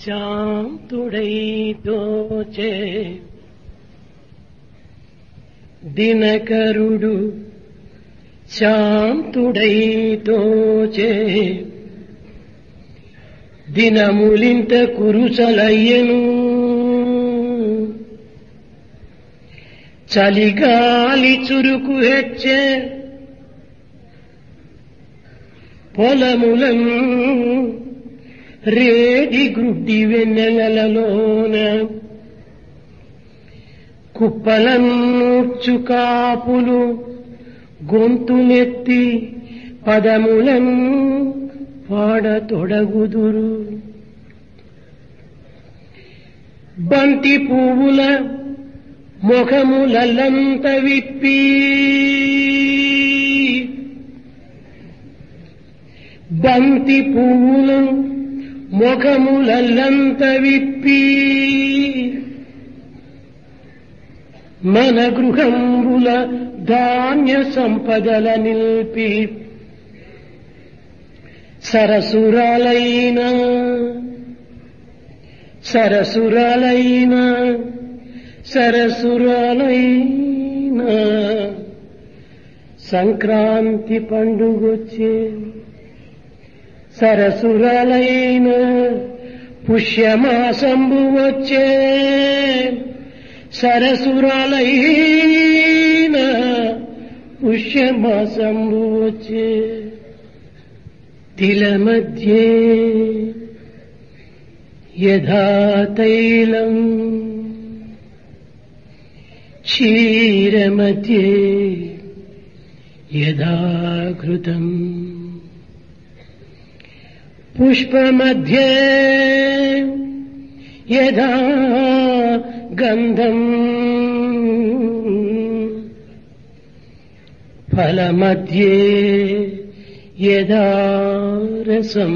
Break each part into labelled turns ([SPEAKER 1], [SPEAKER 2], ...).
[SPEAKER 1] శాంతుడై దోచే దినకరుడు శాంతుడై దోచే దినములింత కురుసలయ్యను చలిగాలి చురుకు హెచ్చే పొలములం రేడి గుడ్డి వెన్నెలలోన కుప్పలన్నూర్చు కాపులు గొంతునెత్తి పదములను పాడతొడగుదురు బంతి పువ్వుల ముఖములంత విప్పి బంతి పువ్వులు ముఖములంత విప్పి మన గృహంబుల ధాన్య సంపదల నిల్పి సరసురాలైన సరసురాలైన సరసురాలైన సంక్రాంతి పండుగొచ్చే సరసురాలైన పుష్యమాసంబు వచ్చే సరసురాలైన పుష్యమాసంబు వచ్చే తిల మధ్యే యథా తైలం క్షీరమధ్యే యథా ఘృతం పుష్పమధ్యే యథా గంధం ఫలమధ్యే యథా రసం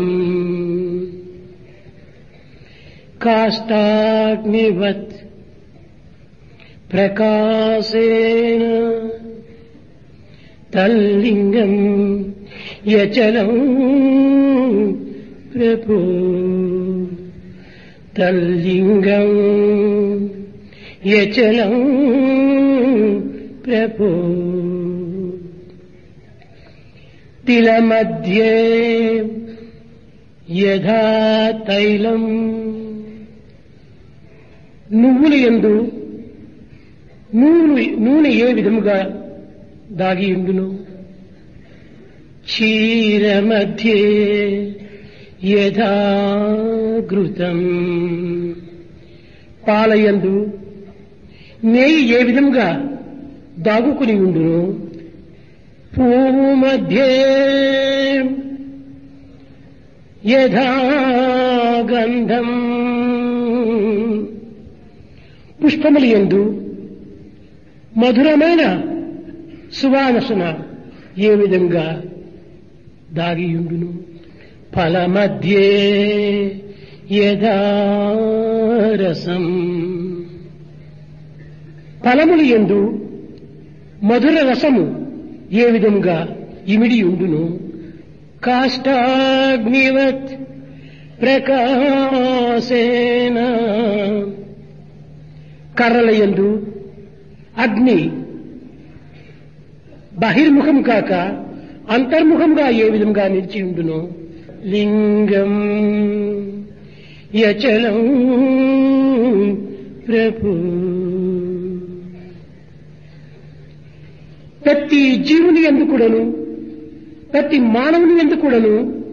[SPEAKER 1] కాష్టాగ్నివత్ ప్రకాశేన తల్లింగం యచలం ప్రభు తల్లింగం యచలం ప్రభు తిల మధ్యే యథా తైలం నువ్వులు ఎందు నూనె నూనె ఏ విధముగా దాగి ఉండును క్షీర మధ్యే యథా ఘృతం పాలయందు నెయ్యి ఏ విధంగా దాగుకుని ఉండును పువ్వు మధ్యే యథా గంధం పుష్పములు ఎందు మధురమైన సువాసన ఏ విధంగా దాగియుండును ఫల మధ్యే యథా రసం ఫలములు ఎందు మధుర రసము ఏ విధంగా ఇమిడి ఉండును కాష్టాగ్నివత్ ప్రకాశేన కర్రల ఎందు అగ్ని బహిర్ముఖం కాక అంతర్ముఖంగా ఏ విధంగా నిలిచి ఉండును లింగం యచలం ప్రభు ప్రతి జీవుని ఎందుకుడను ప్రతి మానవుని ఎందుకుడను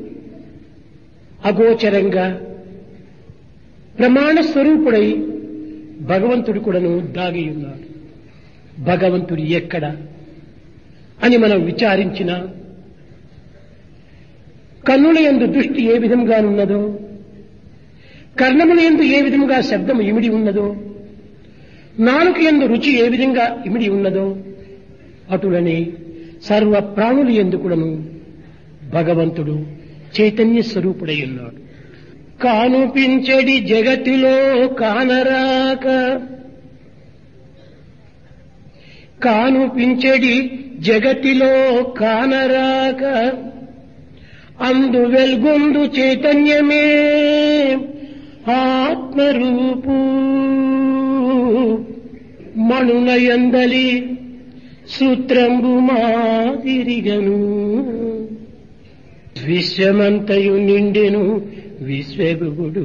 [SPEAKER 1] అగోచరంగా ప్రమాణ స్వరూపుడై భగవంతుడు కూడాను దాగి ఉన్నాడు భగవంతుడు ఎక్కడ అని మనం విచారించిన కన్నుల ఎందు దృష్టి ఏ విధంగా ఉన్నదో కర్ణముల ఎందు ఏ విధంగా శబ్దం ఇమిడి ఉన్నదో నాలుక ఎందు రుచి ఏ విధంగా ఇమిడి ఉన్నదో అటులనే సర్వ ప్రాణుల ఎందు కూడాను భగవంతుడు చైతన్య స్వరూపుడై ఉన్నాడు కానుపించడి జగతిలో కానరాక కానుపించడి జగతిలో కానరాక అందు వెల్గొందు చైతన్యమే ఆత్మరూపు మణులయందలి సూత్రంబు మాదిరిగను విశ్వమంతయు నిండెను విశ్వగుడు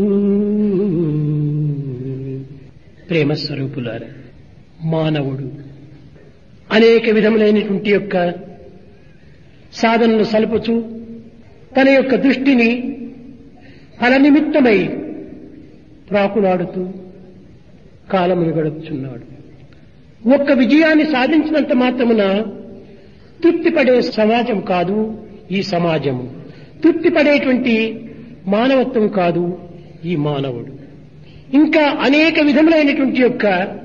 [SPEAKER 1] ప్రేమ స్వరూపులారా మానవుడు అనేక విధములైనటువంటి యొక్క సాధనలు సలుపుచు తన యొక్క దృష్టిని ఫల నిమిత్తమై ప్రాకులాడుతూ కాలమును గడుపుచున్నాడు ఒక్క విజయాన్ని సాధించినంత మాత్రమున తృప్తిపడే సమాజం కాదు ఈ సమాజము తృప్తిపడేటువంటి మానవత్వం కాదు ఈ మానవుడు ఇంకా అనేక విధములైనటువంటి యొక్క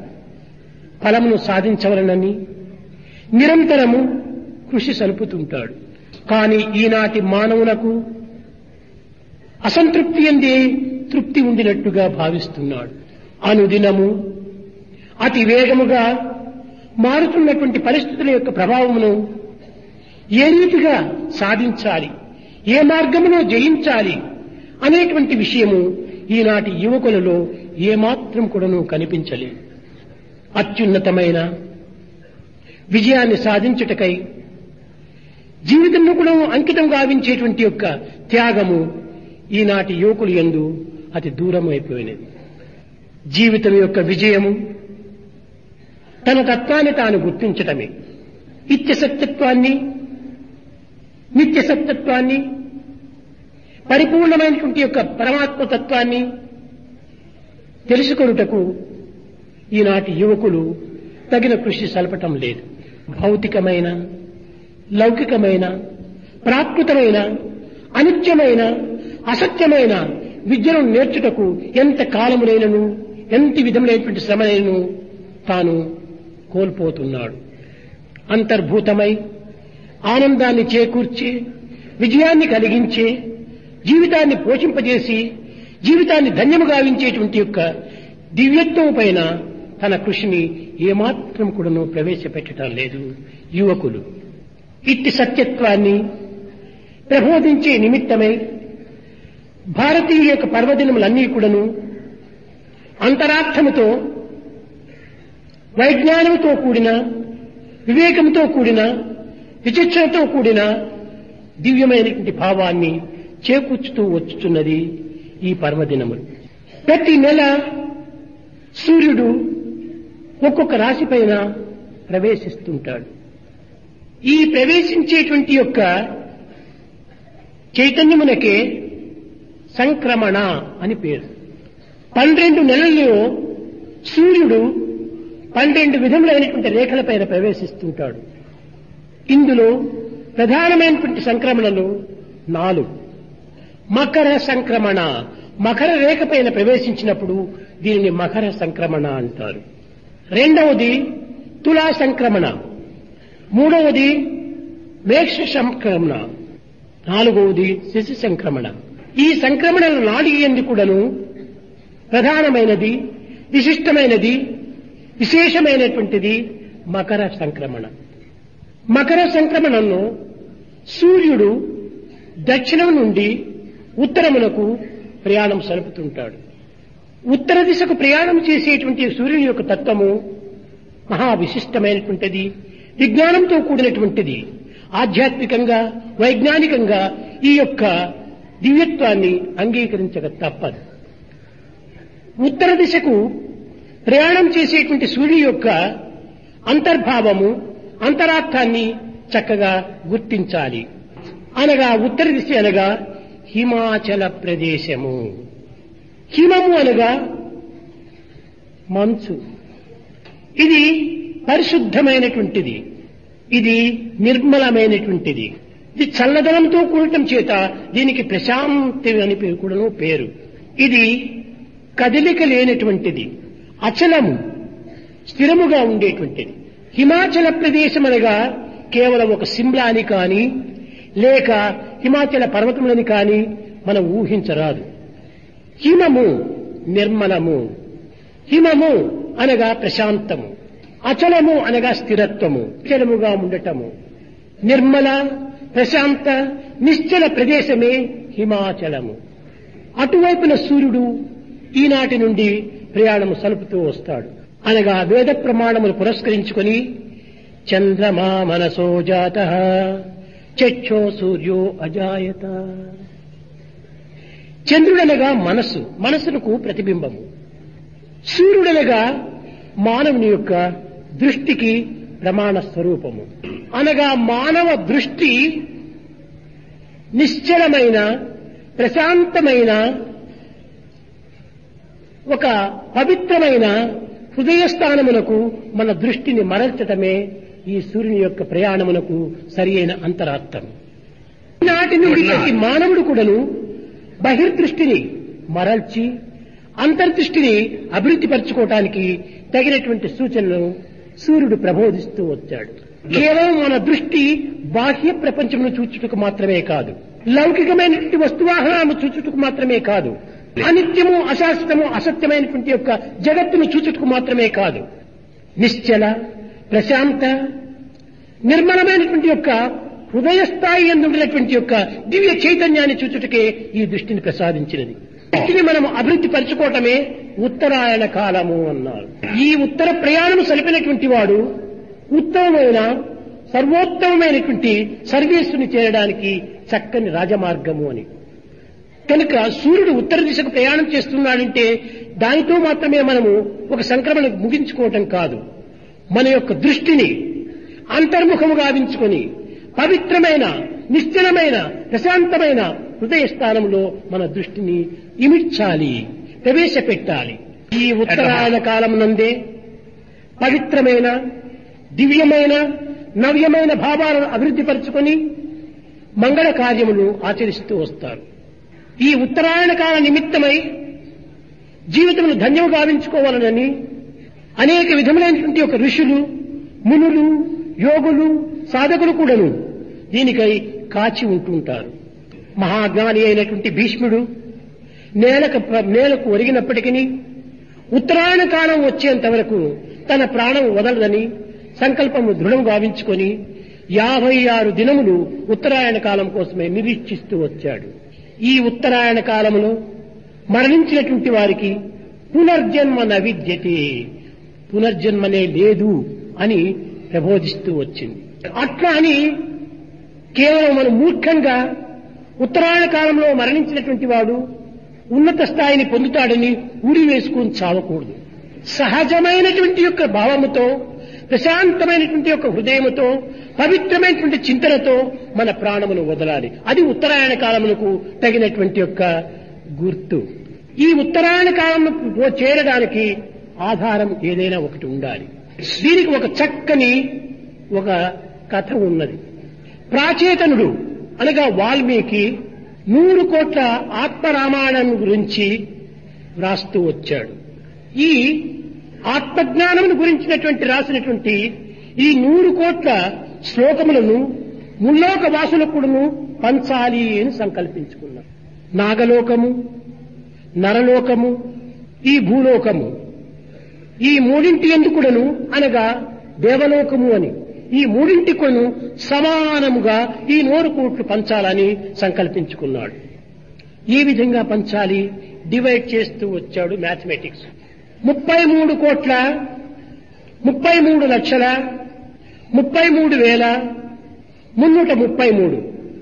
[SPEAKER 1] ఫలమును సాధించవలనని నిరంతరము కృషి సలుపుతుంటాడు కానీ ఈనాటి మానవులకు అసంతృప్తి అందే తృప్తి ఉండినట్టుగా భావిస్తున్నాడు అనుదినము అతి వేగముగా మారుతున్నటువంటి పరిస్థితుల యొక్క ప్రభావమును ఏ రీతిగా సాధించాలి ఏ మార్గములో జయించాలి అనేటువంటి విషయము ఈనాటి యువకులలో ఏమాత్రం కూడాను కనిపించలేదు అత్యున్నతమైన విజయాన్ని సాధించుటకై జీవితంలో కూడా అంకితం గావించేటువంటి యొక్క త్యాగము ఈనాటి యువకులు ఎందు అతి దూరం అయిపోయినది జీవితం యొక్క విజయము తన తత్వాన్ని తాను గుర్తించటమే ఇత్య సత్యత్వాన్ని నిత్య సత్యత్వాన్ని పరిపూర్ణమైనటువంటి యొక్క పరమాత్మ తత్వాన్ని తెలుసుకొనుటకు ఈనాటి యువకులు తగిన కృషి సలపటం లేదు భౌతికమైన లౌకికమైన ప్రాకృతమైన అనిత్యమైన అసత్యమైన విద్యను నేర్చుటకు ఎంత కాలములైనను ఎంత విధములైనటువంటి శ్రమలైనను తాను కోల్పోతున్నాడు అంతర్భూతమై ఆనందాన్ని చేకూర్చి విజయాన్ని కలిగించే జీవితాన్ని పోషింపజేసి జీవితాన్ని ధన్యము గావించేటువంటి యొక్క దివ్యత్వం పైన తన కృషిని ఏమాత్రం కూడాను ప్రవేశపెట్టడం లేదు యువకులు ఇట్టి సత్యత్వాన్ని ప్రబోధించే నిమిత్తమై భారతీయ యొక్క పర్వదినములన్నీ కూడాను అంతరార్థముతో వైజ్ఞానంతో కూడిన వివేకంతో కూడిన విచక్షణతో కూడిన దివ్యమైనటువంటి భావాన్ని చేకూర్చుతూ వచ్చుతున్నది ఈ పర్వదినములు ప్రతి నెల సూర్యుడు ఒక్కొక్క రాశి పైన ప్రవేశిస్తుంటాడు ఈ ప్రవేశించేటువంటి యొక్క చైతన్యమునకే సంక్రమణ అని పేరు పన్నెండు నెలల్లో సూర్యుడు పన్నెండు విధములైనటువంటి రేఖలపైన ప్రవేశిస్తుంటాడు ఇందులో ప్రధానమైనటువంటి సంక్రమణలు నాలుగు మకర సంక్రమణ మకర రేఖ పైన ప్రవేశించినప్పుడు దీనిని మకర సంక్రమణ అంటారు రెండవది తులా సంక్రమణ మూడవది మేక్ష సంక్రమణ నాలుగవది శిశు సంక్రమణ ఈ సంక్రమణల నాలుగు ఎందు కూడాను ప్రధానమైనది విశిష్టమైనది విశేషమైనటువంటిది మకర సంక్రమణ మకర సంక్రమణంలో సూర్యుడు దక్షిణం నుండి ఉత్తరమునకు ప్రయాణం సలుపుతుంటాడు ఉత్తర దిశకు ప్రయాణం చేసేటువంటి సూర్యుని యొక్క తత్వము మహా విశిష్టమైనటువంటిది విజ్ఞానంతో కూడినటువంటిది ఆధ్యాత్మికంగా వైజ్ఞానికంగా ఈ యొక్క దివ్యత్వాన్ని అంగీకరించక తప్పదు ఉత్తర దిశకు ప్రయాణం చేసేటువంటి సూర్యుని యొక్క అంతర్భావము అంతరార్థాన్ని చక్కగా గుర్తించాలి అనగా ఉత్తర దిశ అనగా హిమాచల ప్రదేశము హిమము అనగా మంచు ఇది పరిశుద్ధమైనటువంటిది ఇది నిర్మలమైనటువంటిది ఇది చల్లదనంతో కూడటం చేత దీనికి ప్రశాంతి అని పేరు కూడాను పేరు ఇది కదలిక లేనటువంటిది అచలము స్థిరముగా ఉండేటువంటిది హిమాచల ప్రదేశం అనగా కేవలం ఒక సిమ్లాని కాని లేక హిమాచల పర్వతములని కాని మనం ఊహించరాదు హిమము నిర్మలము హిమము అనగా ప్రశాంతము అచలము అనగా స్థిరత్వము చలముగా ఉండటము నిర్మల ప్రశాంత నిశ్చల ప్రదేశమే హిమాచలము అటువైపున సూర్యుడు ఈనాటి నుండి ప్రయాణము సలుపుతూ వస్తాడు అనగా వేద ప్రమాణములు పురస్కరించుకొని చంద్రమా మనసో జాత చక్షో సూర్యో అజాయత చంద్రుడనగా మనస్సు మనస్సునకు ప్రతిబింబము సూర్యుడనగా మానవుని యొక్క దృష్టికి ప్రమాణ స్వరూపము అనగా మానవ దృష్టి నిశ్చలమైన ప్రశాంతమైన ఒక పవిత్రమైన హృదయస్థానమునకు మన దృష్టిని మరల్చటమే ఈ సూర్యుని యొక్క ప్రయాణమునకు సరి అయిన అంతరార్థం నాటి నుండి ప్రతి మానవుడు కూడాను బహిర్దృష్టిని మరల్చి అంతర్దృష్టిని అభివృద్ధి పరచుకోవటానికి తగినటువంటి సూచనలు సూర్యుడు ప్రబోధిస్తూ వచ్చాడు కేవలం మన దృష్టి బాహ్య ప్రపంచమును చూచుటకు మాత్రమే కాదు లౌకికమైనటువంటి వస్తువాహనాలను చూచుటకు మాత్రమే కాదు అనిత్యము అశాశ్వతము అసత్యమైనటువంటి యొక్క జగత్తును చూచుటకు మాత్రమే కాదు నిశ్చల ప్రశాంత నిర్మలమైనటువంటి యొక్క హృదయ స్థాయి ఎందున్నటువంటి యొక్క దివ్య చైతన్యాన్ని చూచుటకే ఈ దృష్టిని ప్రసాదించినది దృష్టిని మనం అభివృద్ధి పరచుకోవటమే ఉత్తరాయణ కాలము అన్నారు ఈ ఉత్తర ప్రయాణము సలిపినటువంటి వాడు ఉత్తమమైన సర్వోత్తమమైనటువంటి సర్వీసుని చేరడానికి చక్కని రాజమార్గము అని కనుక సూర్యుడు ఉత్తర దిశకు ప్రయాణం చేస్తున్నాడంటే దానితో మాత్రమే మనము ఒక సంక్రమణ ముగించుకోవటం కాదు మన యొక్క దృష్టిని అంతర్ముఖము గావించుకొని పవిత్రమైన నిశ్చలమైన ప్రశాంతమైన హృదయ స్థానంలో మన దృష్టిని ఇమిడ్చాలి ప్రవేశపెట్టాలి ఈ ఉత్తరాయణ కాలం నందే పవిత్రమైన దివ్యమైన నవ్యమైన భావాలను అభివృద్ధి పరుచుకొని మంగళ కార్యములు ఆచరిస్తూ వస్తారు ఈ ఉత్తరాయణ కాల నిమిత్తమై జీవితమును ధన్యము గావించుకోవాలనని అనేక విధములైనటువంటి ఒక ఋషులు మునులు యోగులు సాధకులు కూడాను దీనికై కాచి ఉంటుంటారు మహాజ్ఞాని అయినటువంటి భీష్ముడు నేలకు నేలకు ఒరిగినప్పటికీ ఉత్తరాయణ కాలం వచ్చేంత వరకు తన ప్రాణం వదలదని సంకల్పము దృఢం గావించుకొని యాభై ఆరు దినములు ఉత్తరాయణ కాలం కోసమే నిరీక్షిస్తూ వచ్చాడు ఈ ఉత్తరాయణ కాలములో మరణించినటువంటి వారికి పునర్జన్మ నవిద్యతే పునర్జన్మనే లేదు అని ప్రబోధిస్తూ వచ్చింది అట్లా అని కేవలం మనం మూర్ఖంగా ఉత్తరాయణ కాలంలో మరణించినటువంటి వాడు ఉన్నత స్థాయిని పొందుతాడని ఊడి వేసుకుని చావకూడదు సహజమైనటువంటి యొక్క భావముతో ప్రశాంతమైనటువంటి యొక్క హృదయముతో పవిత్రమైనటువంటి చింతనతో మన ప్రాణమును వదలాలి అది ఉత్తరాయణ కాలమునకు తగినటువంటి యొక్క గుర్తు ఈ ఉత్తరాయణ కాలంలో చేరడానికి ఆధారం ఏదైనా ఒకటి ఉండాలి దీనికి ఒక చక్కని ఒక కథ ఉన్నది ప్రాచేతనుడు అనగా వాల్మీకి నూరు కోట్ల ఆత్మరామాయణం గురించి వ్రాస్తూ వచ్చాడు ఈ ఆత్మజ్ఞానం గురించినటువంటి రాసినటువంటి ఈ నూరు కోట్ల శ్లోకములను ముల్లోక వాసులకుడును పంచాలి అని సంకల్పించుకున్నాడు నాగలోకము నరలోకము ఈ భూలోకము ఈ మూడింటి ఎందుకుడను అనగా దేవలోకము అని ఈ మూడింటి కొను సమానముగా ఈ నూరు కోట్లు పంచాలని సంకల్పించుకున్నాడు ఈ విధంగా పంచాలి డివైడ్ చేస్తూ వచ్చాడు మ్యాథమెటిక్స్ ముప్పై మూడు కోట్ల ముప్పై మూడు లక్షల ముప్పై మూడు వేల మున్నూట ముప్పై మూడు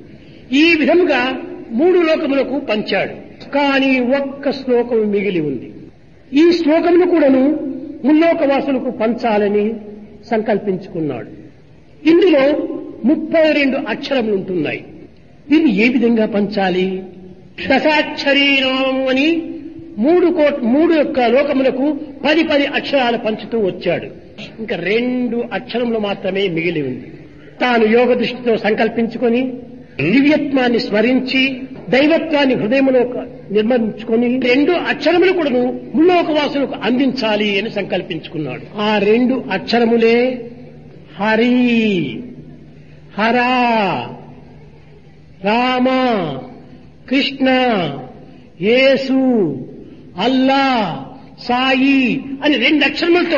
[SPEAKER 1] ఈ విధముగా మూడు లోకములకు పంచాడు కానీ ఒక్క శ్లోకం మిగిలి ఉంది ఈ శ్లోకమును కూడాను ముల్లోకవాసులకు పంచాలని సంకల్పించుకున్నాడు ఇందులో ముప్పై రెండు అక్షరములు ఉంటున్నాయి దీన్ని ఏ విధంగా పంచాలి దశాక్షరీ నామము అని మూడు కోట్ మూడు యొక్క లోకములకు పది పది అక్షరాలు పంచుతూ వచ్చాడు ఇంకా రెండు అక్షరములు మాత్రమే మిగిలి ఉంది తాను యోగ దృష్టితో సంకల్పించుకొని దివ్యత్వాన్ని స్మరించి దైవత్వాన్ని హృదయంలో నిర్మించుకొని రెండు అక్షరములు కూడాను ముల్లోకవాసులకు అందించాలి అని సంకల్పించుకున్నాడు ఆ రెండు అక్షరములే హరి హరా రామ కృష్ణ యేసు అల్లా సాయి అని రెండు అక్షరములతో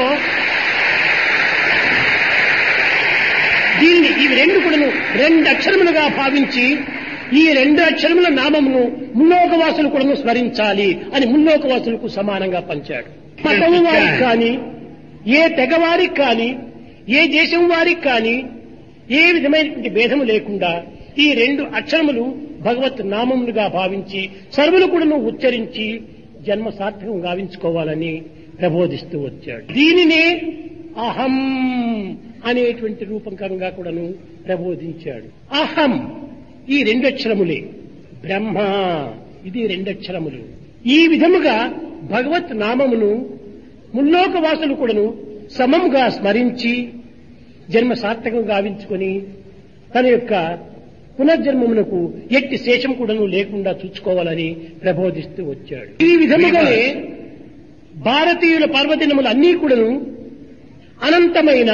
[SPEAKER 1] దీన్ని ఇవి రెండు కూడాను రెండు అక్షరములుగా భావించి ఈ రెండు అక్షరముల నామమును ముల్లోకవాసులు కూడా స్మరించాలి అని ముల్లోకవాసులకు సమానంగా పంచాడు మతము వారికి కానీ ఏ తెగవారికి కానీ ఏ దేశం వారికి కానీ ఏ విధమైనటువంటి భేదము లేకుండా ఈ రెండు అక్షరములు భగవత్ నామములుగా భావించి సర్వులు కూడా ఉచ్చరించి జన్మ సార్థకం గావించుకోవాలని ప్రబోధిస్తూ వచ్చాడు దీనినే అహం అనేటువంటి రూపకంగా కూడాను ప్రబోధించాడు అహం ఈ రెండక్షరములే బ్రహ్మ ఇది రెండక్షరములు ఈ విధముగా భగవత్ నామమును ముల్లోక వాసులు కూడాను సమముగా స్మరించి జన్మ సార్థకం గావించుకొని తన యొక్క పునర్జన్మమునకు ఎట్టి శేషం కూడాను లేకుండా చూసుకోవాలని ప్రబోధిస్తూ వచ్చాడు ఈ విధముగానే భారతీయుల పర్వదినములు అన్నీ కూడాను అనంతమైన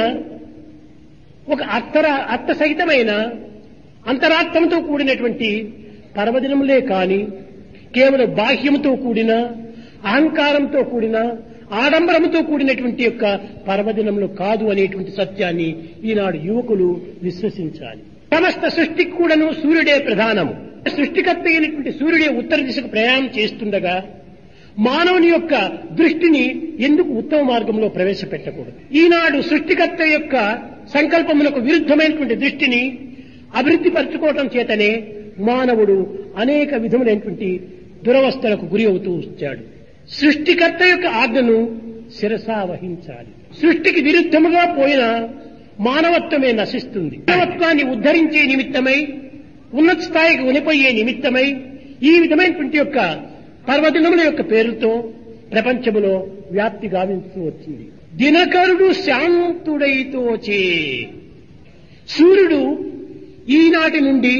[SPEAKER 1] ఒక అర్థర అర్థసహితమైన అంతరార్థంతో కూడినటువంటి పర్వదినములే కాని కేవలం బాహ్యముతో కూడిన అహంకారంతో కూడిన ఆడంబరముతో కూడినటువంటి యొక్క పర్వదినములు కాదు అనేటువంటి సత్యాన్ని ఈనాడు యువకులు విశ్వసించాలి సమస్త సృష్టికి కూడాను సూర్యుడే ప్రధానము సృష్టికర్త అయినటువంటి సూర్యుడే ఉత్తర దిశకు ప్రయాణం చేస్తుండగా మానవుని యొక్క దృష్టిని ఎందుకు ఉత్తమ మార్గంలో ప్రవేశపెట్టకూడదు ఈనాడు సృష్టికర్త యొక్క సంకల్పములకు విరుద్ధమైనటువంటి దృష్టిని అభివృద్ధి పరచుకోవటం చేతనే మానవుడు అనేక విధములైనటువంటి దురవస్థలకు గురి అవుతూ వచ్చాడు సృష్టికర్త యొక్క ఆజ్ఞను శిరసా వహించాలి సృష్టికి విరుద్ధముగా పోయిన మానవత్వమే నశిస్తుంది మానవత్వాన్ని ఉద్ధరించే నిమిత్తమై ఉన్నత స్థాయికి ఉనిపోయే నిమిత్తమై ఈ విధమైనటువంటి యొక్క పర్వదినముల యొక్క పేరుతో ప్రపంచములో వ్యాప్తి గావిస్తూ వచ్చింది దినకరుడు శాంతుడైతోచే సూర్యుడు ఈనాటి నుండి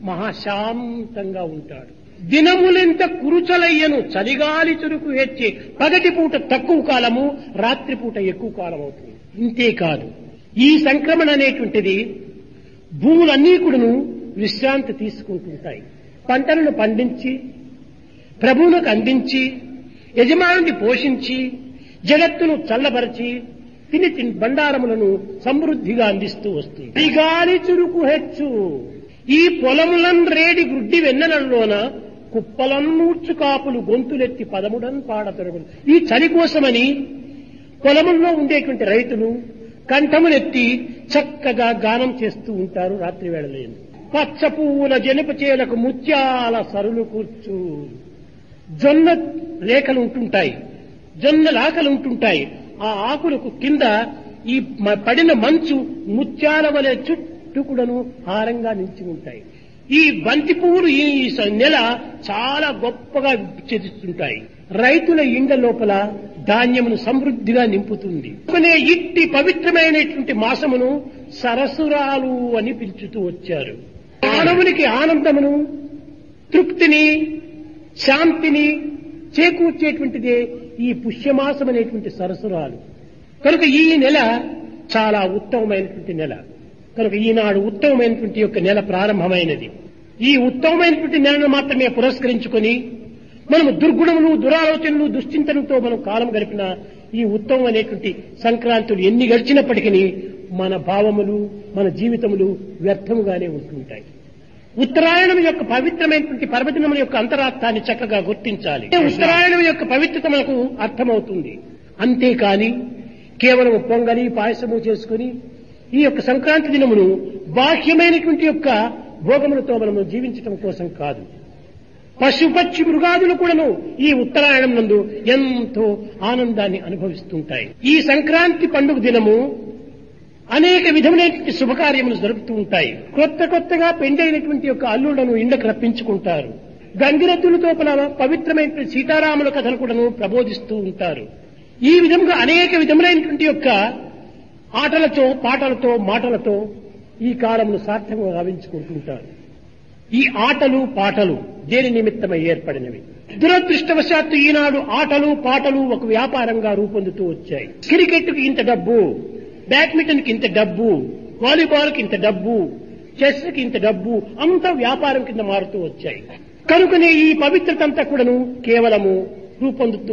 [SPEAKER 1] మహాశాంతంగా ఉంటాడు దినములెంత కురుచలయ్యను చలిగాలి చురుకు హెచ్చి పగటి పూట తక్కువ కాలము రాత్రిపూట ఎక్కువ కాలం అవుతుంది ఇంతేకాదు ఈ సంక్రమణ అనేటువంటిది భూములన్నీ కూడాను విశ్రాంతి తీసుకుంటుంటాయి పంటలను పండించి ప్రభువులకు అందించి యజమానుని పోషించి జగత్తును చల్లబరచి తిని తిని బండారములను సమృద్ధిగా అందిస్తూ వస్తుంది ఈ గాలి చురుకు హెచ్చు ఈ పొలములన్ రేడి గుడ్డి వెన్నెలలోన కుప్పలన్ నూర్చు కాపులు గొంతులెత్తి పదముడన్ పాడతొరగులు ఈ చలి కోసమని పొలముల్లో ఉండేటువంటి రైతులు కంఠములెత్తి చక్కగా గానం చేస్తూ ఉంటారు రాత్రి వేళలేను పచ్చ పువ్వుల జనప చేలకు ముత్యాల సరులు కూర్చు జొన్న రేఖలు ఉంటుంటాయి జొన్నల ఆకలు ఉంటుంటాయి ఆ ఆకులకు కింద ఈ మ- పడిన మంచు ముత్యాల వలె చుట్టూ కూడాను హారంగా నిలిచి ఉంటాయి ఈ బంతి పువ్వులు ఈ స- నెల చాలా గొప్పగా చెదిస్తుంటాయి రైతుల ఇండ్ల లోపల ధాన్యమును సమృద్ధిగా నింపుతుంది కనుకనే ఇట్టి పవిత్రమైనటువంటి మాసమును సరసురాలు అని పిలుచుతూ వచ్చారు మానవునికి ఆనందమును తృప్తిని శాంతిని చేకూర్చేటువంటిదే ఈ పుష్యమాసం అనేటువంటి సరసురాలు కనుక ఈ నెల చాలా ఉత్తమమైనటువంటి నెల కనుక ఈనాడు ఉత్తమమైనటువంటి యొక్క నెల ప్రారంభమైనది ఈ ఉత్తమమైనటువంటి నెలను మాత్రమే పురస్కరించుకొని మనము దుర్గుణములు దురాలోచనలు దుశ్చింతనతో మనం కాలం గడిపిన ఈ ఉత్తమమైనటువంటి సంక్రాంతులు ఎన్ని గడిచినప్పటికీ మన భావములు మన జీవితములు వ్యర్థముగానే ఉంటుంటాయి ఉత్తరాయణం యొక్క పవిత్రమైనటువంటి పర్వదినముల యొక్క అంతరార్థాన్ని చక్కగా గుర్తించాలి ఉత్తరాయణం యొక్క పవిత్రత మనకు అర్థమవుతుంది అంతేకాని కేవలం పొంగలి పాయసము చేసుకుని ఈ యొక్క సంక్రాంతి దినమును బాహ్యమైనటువంటి యొక్క భోగములతో మనము జీవించటం కోసం కాదు పశుపక్షి మృగాదులు కూడాను ఈ ఉత్తరాయణం నందు ఎంతో ఆనందాన్ని అనుభవిస్తుంటాయి ఈ సంక్రాంతి పండుగ దినము అనేక విధములైనటువంటి శుభకార్యములు జరుపుతూ ఉంటాయి కొత్త కొత్తగా పెండైనటువంటి యొక్క అల్లులను ఇండకు రప్పించుకుంటారు గంగిరెద్దులతో పల పవిత్రమైనటువంటి సీతారాముల కథలు కూడాను ప్రబోధిస్తూ ఉంటారు ఈ విధంగా అనేక విధములైనటువంటి యొక్క ఆటలతో పాటలతో మాటలతో ఈ కాలమును సార్థకంగా గావించుకుంటుంటారు ఈ ఆటలు పాటలు దేని నిమిత్తమై ఏర్పడినవి దురదృష్టవశాత్తు ఈనాడు ఆటలు పాటలు ఒక వ్యాపారంగా రూపొందుతూ వచ్చాయి క్రికెట్కి ఇంత డబ్బు బ్యాడ్మింటన్కి ఇంత డబ్బు వాలీబాల్కి ఇంత డబ్బు చెస్కి ఇంత డబ్బు అంతా వ్యాపారం కింద మారుతూ వచ్చాయి కనుకనే ఈ పవిత్రత అంతా కూడాను కేవలము రూపొందుతూ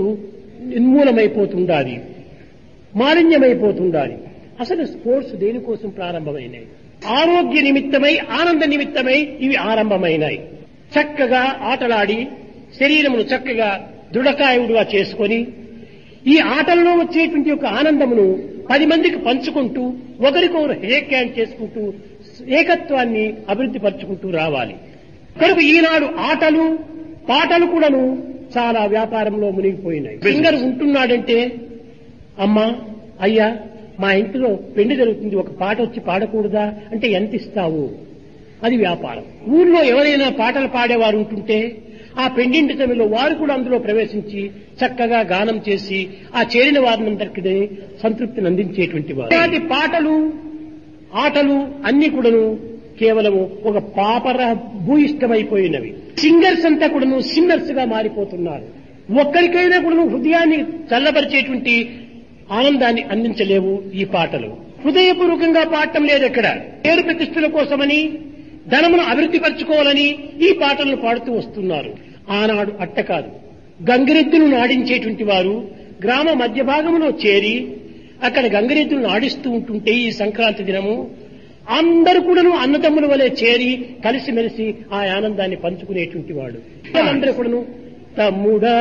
[SPEAKER 1] నిర్మూలమైపోతుండాలి మాలిన్యమైపోతుండాలి అసలు స్పోర్ట్స్ దేనికోసం ప్రారంభమైనాయి ఆరోగ్య నిమిత్తమై ఆనంద నిమిత్తమై ఇవి ఆరంభమైనాయి చక్కగా ఆటలాడి శరీరమును చక్కగా దృఢకాయుడుగా చేసుకొని ఈ ఆటల్లో వచ్చేటువంటి యొక్క ఆనందమును పది మందికి పంచుకుంటూ ఒకరికొకరు హేక్ హ్యాండ్ చేసుకుంటూ ఏకత్వాన్ని అభివృద్ధి పరుచుకుంటూ రావాలి కనుక ఈనాడు ఆటలు పాటలు కూడాను చాలా వ్యాపారంలో మునిగిపోయినాయి సింగర్ ఉంటున్నాడంటే అమ్మా అయ్యా మా ఇంటిలో పెళ్లి జరుగుతుంది ఒక పాట వచ్చి పాడకూడదా అంటే ఎంత ఇస్తావు అది వ్యాపారం ఊర్లో ఎవరైనా పాటలు పాడేవారు ఉంటుంటే ఆ పెండింటి సమయంలో వారు కూడా అందులో ప్రవేశించి చక్కగా గానం చేసి ఆ చేరిన వారినందరికీ సంతృప్తిని అందించేటువంటి వారు ఇలాంటి పాటలు ఆటలు అన్ని కూడాను కేవలము ఒక పాపర భూయిష్టమైపోయినవి సింగర్స్ అంతా కూడాను సింగర్స్ గా మారిపోతున్నారు ఒక్కరికైనా కూడాను హృదయాన్ని చల్లబరిచేటువంటి ఆనందాన్ని అందించలేవు ఈ పాటలు హృదయపూర్వకంగా పాడటం లేదు ఎక్కడ పేరు ప్రతిష్టల కోసమని ధనమును అభివృద్ధి పరచుకోవాలని ఈ పాటలను పాడుతూ వస్తున్నారు ఆనాడు అట్ట కాదు గంగిరెద్దును నాడించేటువంటి వారు గ్రామ మధ్య భాగంలో చేరి అక్కడ గంగిరెద్దులను ఆడిస్తూ ఉంటుంటే ఈ సంక్రాంతి దినము అందరూ కూడాను అన్నదమ్ముల వలె చేరి కలిసిమెలిసి ఆ ఆనందాన్ని పంచుకునేటువంటి వాడు అందరూ కూడాను తమ్ముడా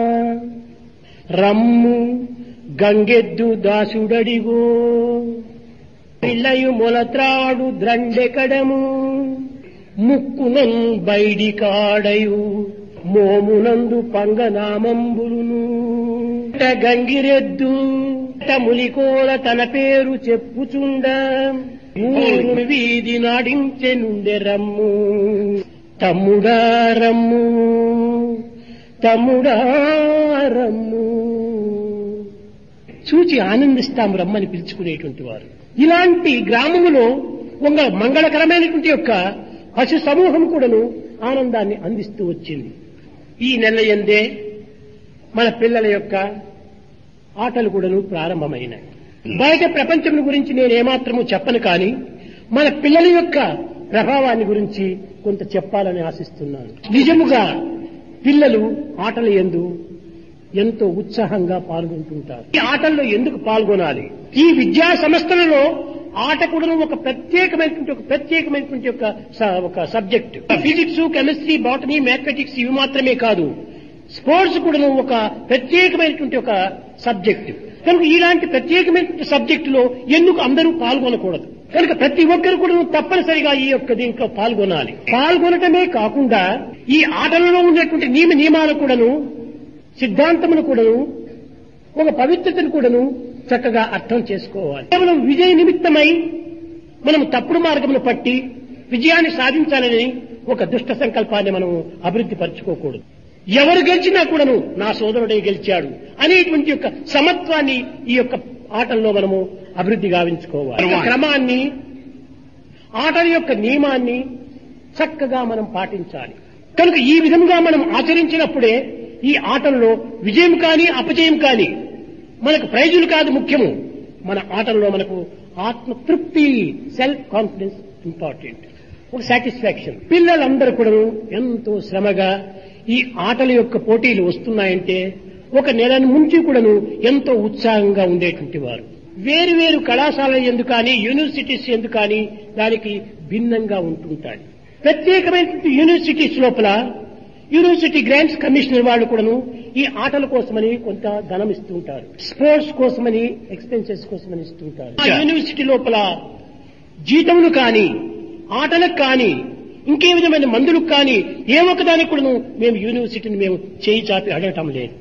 [SPEAKER 1] రమ్ము గంగెద్దు దాసుడడిగో పిల్లయు మొలత్రాడు ద్రండెకడము ముక్కునన్ బైడి కాడయు మోమునందు పంగనామంబులును ఇట గంగిరెద్దు ఇట ములికోల తన పేరు చెప్పుచుండ ఊరు వీధి నాడించె నుండె రమ్ము తమ్ముడా రమ్ము తమ్ముడా రమ్ము చూచి ఆనందిస్తాం రమ్మని పిలుచుకునేటువంటి వారు ఇలాంటి గ్రామములో ఒక మంగళకరమైనటువంటి యొక్క పశు సమూహం కూడాను ఆనందాన్ని అందిస్తూ వచ్చింది ఈ నెల ఎందే మన పిల్లల యొక్క ఆటలు కూడాను ప్రారంభమైనాయి బయట ప్రపంచం గురించి నేను ఏమాత్రము చెప్పను కానీ మన పిల్లల యొక్క ప్రభావాన్ని గురించి కొంత చెప్పాలని ఆశిస్తున్నాను నిజముగా పిల్లలు ఆటల ఎందు ఎంతో ఉత్సాహంగా పాల్గొంటుంటారు ఈ ఆటల్లో ఎందుకు పాల్గొనాలి ఈ విద్యా సంస్థలలో ఆట కూడా ఒక ప్రత్యేకమైనటువంటి ఒక ప్రత్యేకమైనటువంటి ఒక స- ఒక subject physics chemistry botany mathematics ఇవి మాత్రమే కాదు స్పోర్ట్స్ కూడా ఒక ప్రత్యేకమైనటువంటి ఒక సబ్జెక్ట్ కనుక ఇలాంటి ప్రత్యేకమైనటువంటి సబ్జెక్ట్ లో ఎందుకు అందరూ పాల్గొనకూడదు కనుక ప్రతి ఒక్కరు కూడా తప్పనిసరిగా ఈ యొక్క దీంట్లో పాల్గొనాలి పాల్గొనటమే కాకుండా ఈ ఆటలలో ఉన్నటువంటి నియమ నియమాలు కూడాను సిద్ధాంతమును కూడాను ఒక పవిత్రతను కూడాను చక్కగా అర్థం చేసుకోవాలి కేవలం విజయ నిమిత్తమై మనం తప్పుడు మార్గమును పట్టి విజయాన్ని సాధించాలని ఒక దుష్ట సంకల్పాన్ని మనం అభివృద్ధి పరచుకోకూడదు ఎవరు గెలిచినా కూడాను నా సోదరుడే గెలిచాడు అనేటువంటి యొక్క సమత్వాన్ని ఈ యొక్క ఆటల్లో మనము అభివృద్ధి గావించుకోవాలి ఒక క్రమాన్ని ఆటల యొక్క నియమాన్ని చక్కగా మనం పాటించాలి కనుక ఈ విధంగా మనం ఆచరించినప్పుడే ఈ ఆటల్లో విజయం కానీ అపజయం కానీ మనకు ప్రైజులు కాదు ముఖ్యము మన ఆటల్లో మనకు ఆత్మ తృప్తి సెల్ఫ్ కాన్ఫిడెన్స్ ఇంపార్టెంట్ ఒక సాటిస్ఫాక్షన్ పిల్లలందరూ కూడా ఎంతో శ్రమగా ఈ ఆటల యొక్క పోటీలు వస్తున్నాయంటే ఒక నెల నుంచి కూడాను ఎంతో ఉత్సాహంగా ఉండేటువంటి వారు వేరు వేరు కళాశాలల ఎందు కానీ యూనివర్సిటీస్ ఎందు కానీ దానికి భిన్నంగా ఉంటుంటాయి ప్రత్యేకమైనటువంటి యూనివర్సిటీస్ లోపల యూనివర్సిటీ గ్రాంట్స్ కమిషనర్ వాళ్ళు కూడాను ఈ ఆటల కోసమని కొంత ధనం ఇస్తుంటారు స్పోర్ట్స్ కోసమని ఎక్స్పెన్సెస్ కోసమని ఇస్తుంటారు ఆ యూనివర్సిటీ లోపల జీతములు కానీ ఆటలకు కానీ ఇంకే విధమైన మందులకు కానీ ఏ ఒక్కదానికి కూడాను మేము యూనివర్సిటీని మేము చేయి చాపి అడగటం లేదు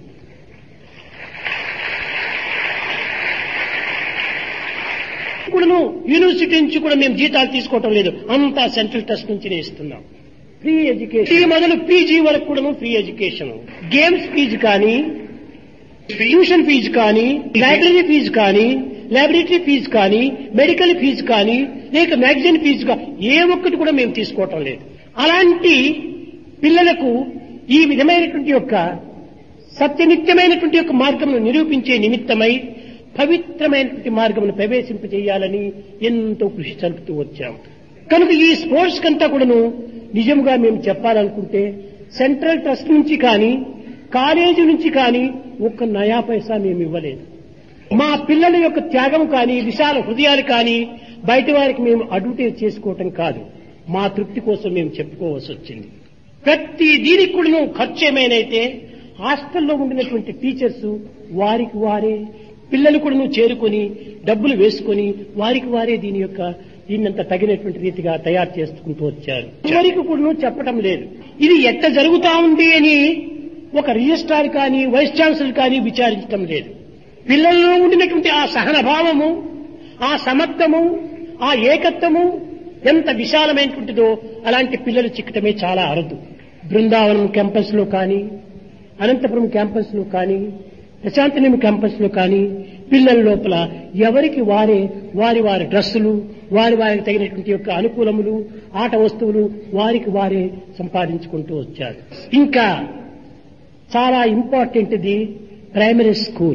[SPEAKER 1] కూడాను యూనివర్సిటీ నుంచి కూడా మేము జీతాలు తీసుకోవటం లేదు అంతా సెంట్రల్ ట్రస్ట్ నుంచినే ఇస్తున్నాం ఫ్రీ ఎడ్యుకేషన్ ఈ మొదలు పీజీ వరకు కూడాను ఫ్రీ ఎడ్యుకేషన్ గేమ్స్ ఫీజు కానీ ట్యూషన్ ఫీజు కానీ లైబ్రరీ ఫీజు కానీ లాబొరేటరీ ఫీజు కానీ మెడికల్ ఫీజు కానీ లేక మ్యాగజైన్ ఫీజు కానీ ఏ ఒక్కటి కూడా మేము తీసుకోవటం లేదు అలాంటి పిల్లలకు ఈ విధమైనటువంటి యొక్క సత్యనిత్యమైనటువంటి యొక్క మార్గమును నిరూపించే నిమిత్తమై పవిత్రమైనటువంటి మార్గమును ప్రవేశింపజేయాలని ఎంతో కృషి జరుపుతూ వచ్చాం కనుక ఈ స్పోర్ట్స్ కంతా కూడాను నిజంగా మేము చెప్పాలనుకుంటే సెంట్రల్ ట్రస్ట్ నుంచి కానీ కాలేజీ నుంచి కానీ ఒక్క నయా పైసా మేము ఇవ్వలేదు మా పిల్లల యొక్క త్యాగం కానీ విశాల హృదయాలు కానీ బయట వారికి మేము అడ్వర్టైజ్ చేసుకోవటం కాదు మా తృప్తి కోసం మేము చెప్పుకోవాల్సి వచ్చింది ప్రతి దీనికి కూడా ఖర్చు ఏమైనైతే హాస్టల్లో ఉండినటువంటి టీచర్స్ వారికి వారే పిల్లలు కూడా చేరుకొని డబ్బులు వేసుకొని వారికి వారే దీని యొక్క దీన్నంత తగినటువంటి రీతిగా తయారు చేసుకుంటూ వచ్చారు ఎవరికి కూడా చెప్పడం లేదు ఇది ఎట్ట జరుగుతా ఉంది అని ఒక రిజిస్ట్రార్ కానీ వైస్ ఛాన్సలర్ కానీ విచారించడం లేదు పిల్లల్లో ఉండినటువంటి ఆ సహన భావము ఆ సమర్థము ఆ ఏకత్వము ఎంత విశాలమైనటువంటిదో అలాంటి పిల్లలు చిక్కటమే చాలా అరుదు బృందావనం క్యాంపస్ లో కానీ అనంతపురం క్యాంపస్ లో కానీ ప్రశాంతనిమి క్యాంపస్ లో కానీ పిల్లల లోపల ఎవరికి వారే వారి వారి డ్రెస్సులు వారి వారికి తగినటువంటి యొక్క అనుకూలములు ఆట వస్తువులు వారికి వారే సంపాదించుకుంటూ వచ్చారు ఇంకా చాలా ఇంపార్టెంట్ ఇది ప్రైమరీ స్కూల్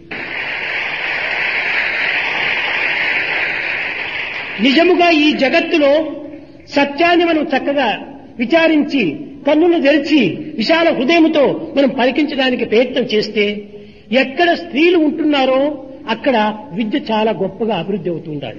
[SPEAKER 1] నిజముగా ఈ జగత్తులో సత్యాన్ని మనం చక్కగా విచారించి కన్నులు తెరిచి విశాల హృదయంతో మనం పలికించడానికి ప్రయత్నం చేస్తే ఎక్కడ స్త్రీలు ఉంటున్నారో అక్కడ విద్య చాలా గొప్పగా అభివృద్ధి అవుతుండాలి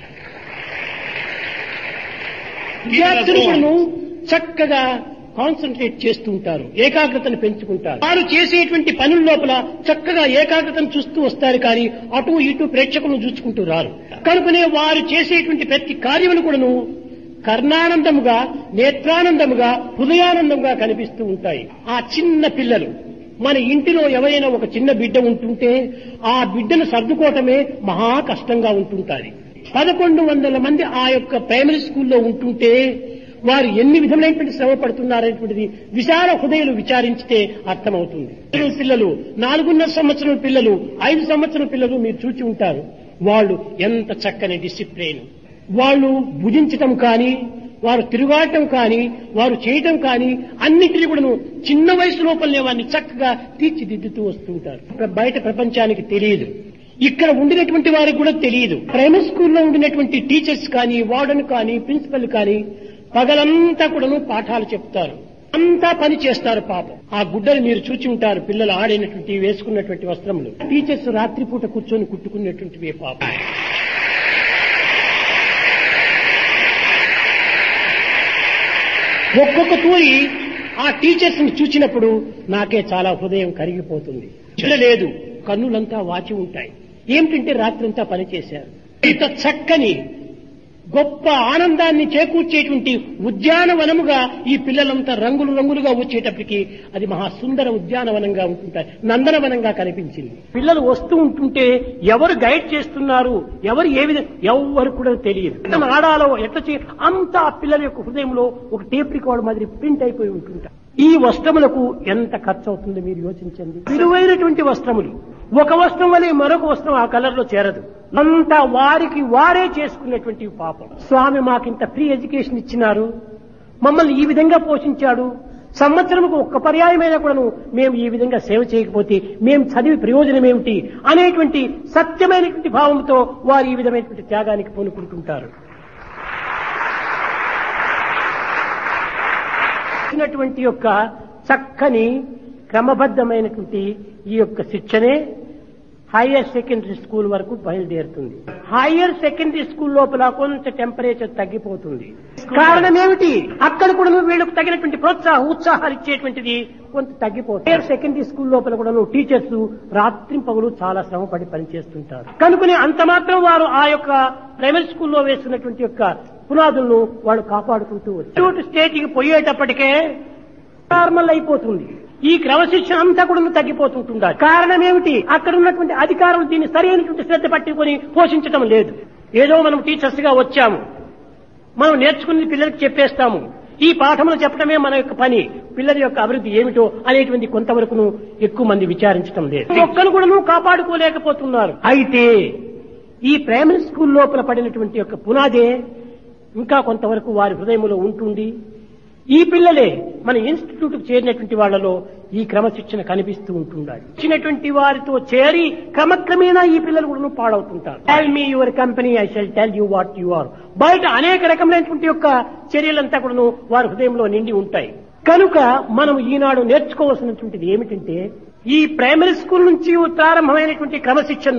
[SPEAKER 1] విద్యార్థులు కూడాను చక్కగా కాన్సన్ట్రేట్ చేస్తూ ఉంటారు ఏకాగ్రతను పెంచుకుంటారు వారు చేసేటువంటి పనుల లోపల చక్కగా ఏకాగ్రతను చూస్తూ వస్తారు కానీ అటు ఇటు ప్రేక్షకులను చూసుకుంటూ రారు కనుకనే వారు చేసేటువంటి ప్రతి కార్యమును కూడాను కర్ణానందముగా నేత్రానందముగా హృదయానందముగా కనిపిస్తూ ఉంటాయి ఆ చిన్న పిల్లలు మన ఇంటిలో ఎవరైనా ఒక చిన్న బిడ్డ ఉంటుంటే ఆ బిడ్డను సర్దుకోవటమే మహా కష్టంగా ఉంటుంటాది పదకొండు వందల మంది ఆ యొక్క ప్రైమరీ స్కూల్లో ఉంటుంటే వారు ఎన్ని విధములైనటువంటి శ్రమ పడుతున్నారనేటువంటిది విశాల హృదయాలు విచారించితే అర్థమవుతుంది పిల్లలు నాలుగున్నర సంవత్సరం పిల్లలు ఐదు సంవత్సరం పిల్లలు మీరు చూచి ఉంటారు వాళ్ళు ఎంత చక్కని డిసిప్లిన్ వాళ్ళు భుజించటం కానీ వారు తిరుగాటం కానీ వారు చేయటం కానీ అన్నింటినీ కూడాను చిన్న వయసు లోపలనే వారిని చక్కగా తీర్చిదిద్దుతూ వస్తుంటారు బయట ప్రపంచానికి తెలియదు ఇక్కడ ఉండినటువంటి వారికి కూడా తెలియదు ప్రైమరీ స్కూల్లో ఉండినటువంటి టీచర్స్ కానీ వార్డెన్ కానీ ప్రిన్సిపల్ కానీ పగలంతా కూడాను పాఠాలు చెప్తారు అంతా పని చేస్తారు పాపం ఆ గుడ్డలు మీరు చూచి ఉంటారు పిల్లలు ఆడినటువంటి వేసుకున్నటువంటి వస్త్రములు టీచర్స్ రాత్రిపూట కూర్చొని కుట్టుకున్నటువంటివి పాపం ఒక్కొక్క తూరి ఆ టీచర్స్ ని చూచినప్పుడు నాకే చాలా హృదయం కరిగిపోతుంది లేదు కన్నులంతా వాచి ఉంటాయి ఏమిటంటే రాత్రంతా పనిచేశారు ఇంత చక్కని గొప్ప ఆనందాన్ని చేకూర్చేటువంటి ఉద్యానవనముగా ఈ పిల్లలంతా రంగులు రంగులుగా వచ్చేటప్పటికి అది మహా సుందర ఉద్యానవనంగా ఉంటుంటాయి నందనవనంగా కనిపించింది పిల్లలు వస్తూ ఉంటుంటే ఎవరు గైడ్ చేస్తున్నారు ఎవరు ఏ విధంగా ఎవరు కూడా తెలియదు ఎట్లా ఆడాలో ఎట్లా చే అంతా ఆ పిల్లల యొక్క హృదయంలో ఒక టేప్ రికార్డ్ మాదిరి ప్రింట్ అయిపోయి ఉంటుంటారు ఈ వస్త్రములకు ఎంత ఖర్చు అవుతుందో మీరు యోచించండి విలువైనటువంటి వస్త్రములు ఒక వస్త్రం వలె మరొక వస్త్రం ఆ కలర్ లో చేరదు అంతా వారికి వారే చేసుకునేటువంటి పాపం స్వామి మాకింత ఫ్రీ ఎడ్యుకేషన్ ఇచ్చినారు మమ్మల్ని ఈ విధంగా పోషించాడు సంవత్సరంకు ఒక్క పర్యాయమైనా కూడాను మేము ఈ విధంగా సేవ చేయకపోతే మేము చదివి ప్రయోజనం ఏమిటి అనేటువంటి సత్యమైనటువంటి భావంతో వారు ఈ విధమైనటువంటి త్యాగానికి పూనుకుంటుంటారు ఇచ్చినటువంటి యొక్క చక్కని క్రమబద్ధమైనటువంటి ఈ యొక్క శిక్షణే హైయర్ సెకండరీ స్కూల్ వరకు బయలుదేరుతుంది హైయర్ సెకండరీ స్కూల్ లోపల కొంత టెంపరేచర్ తగ్గిపోతుంది కారణం ఏమిటి అక్కడ కూడా నువ్వు వీళ్ళకు తగినటువంటి ప్రోత్సాహం ఉత్సాహాలు ఇచ్చేటువంటిది కొంత తగ్గిపోతుంది హైయర్ సెకండరీ స్కూల్ లోపల కూడా నువ్వు టీచర్స్ రాత్రి పగులు చాలా శ్రమపడి పనిచేస్తుంటారు కనుకనే అంత మాత్రం వారు ఆ యొక్క ప్రైమరీ స్కూల్లో వేస్తున్నటువంటి యొక్క పునాదులను వాళ్ళు కాపాడుకుంటూ వచ్చారు స్టేట్కి పోయేటప్పటికే నార్మల్ అయిపోతుంది ఈ క్రమశిక్షణ అంతా కూడా తగ్గిపోతుంటుండాలి కారణం ఏమిటి అక్కడ ఉన్నటువంటి అధికారులు దీన్ని సరైనటువంటి శ్రద్ధ పట్టుకొని పోషించడం లేదు ఏదో మనం టీచర్స్ గా వచ్చాము మనం నేర్చుకుని పిల్లలకి చెప్పేస్తాము ఈ పాఠములు చెప్పడమే మన యొక్క పని పిల్లల యొక్క అభివృద్ధి ఏమిటో అనేటువంటి కొంతవరకును ఎక్కువ మంది విచారించడం లేదు ఒక్కను కూడా కాపాడుకోలేకపోతున్నారు అయితే ఈ ప్రైమరీ స్కూల్ లోపల పడినటువంటి యొక్క పునాదే ఇంకా కొంతవరకు వారి హృదయంలో ఉంటుంది ఈ పిల్లలే మన ఇన్స్టిట్యూట్ చేరినటువంటి వాళ్ళలో ఈ క్రమశిక్షణ కనిపిస్తూ ఉంటుండాలి ఇచ్చినటువంటి వారితో చేరి క్రమక్రమేణా ఈ పిల్లలు కూడా పాడవుతుంటారు tell me your company I shall tell you what you are బయట అనేక రకమైనటువంటి యొక్క చర్యలంతా కూడా వారి హృదయంలో నిండి ఉంటాయి కనుక మనం ఈనాడు నేర్చుకోవాల్సినటువంటిది ఏమిటంటే ఈ ప్రైమరీ స్కూల్ నుంచి ప్రారంభమైనటువంటి క్రమశిక్షణను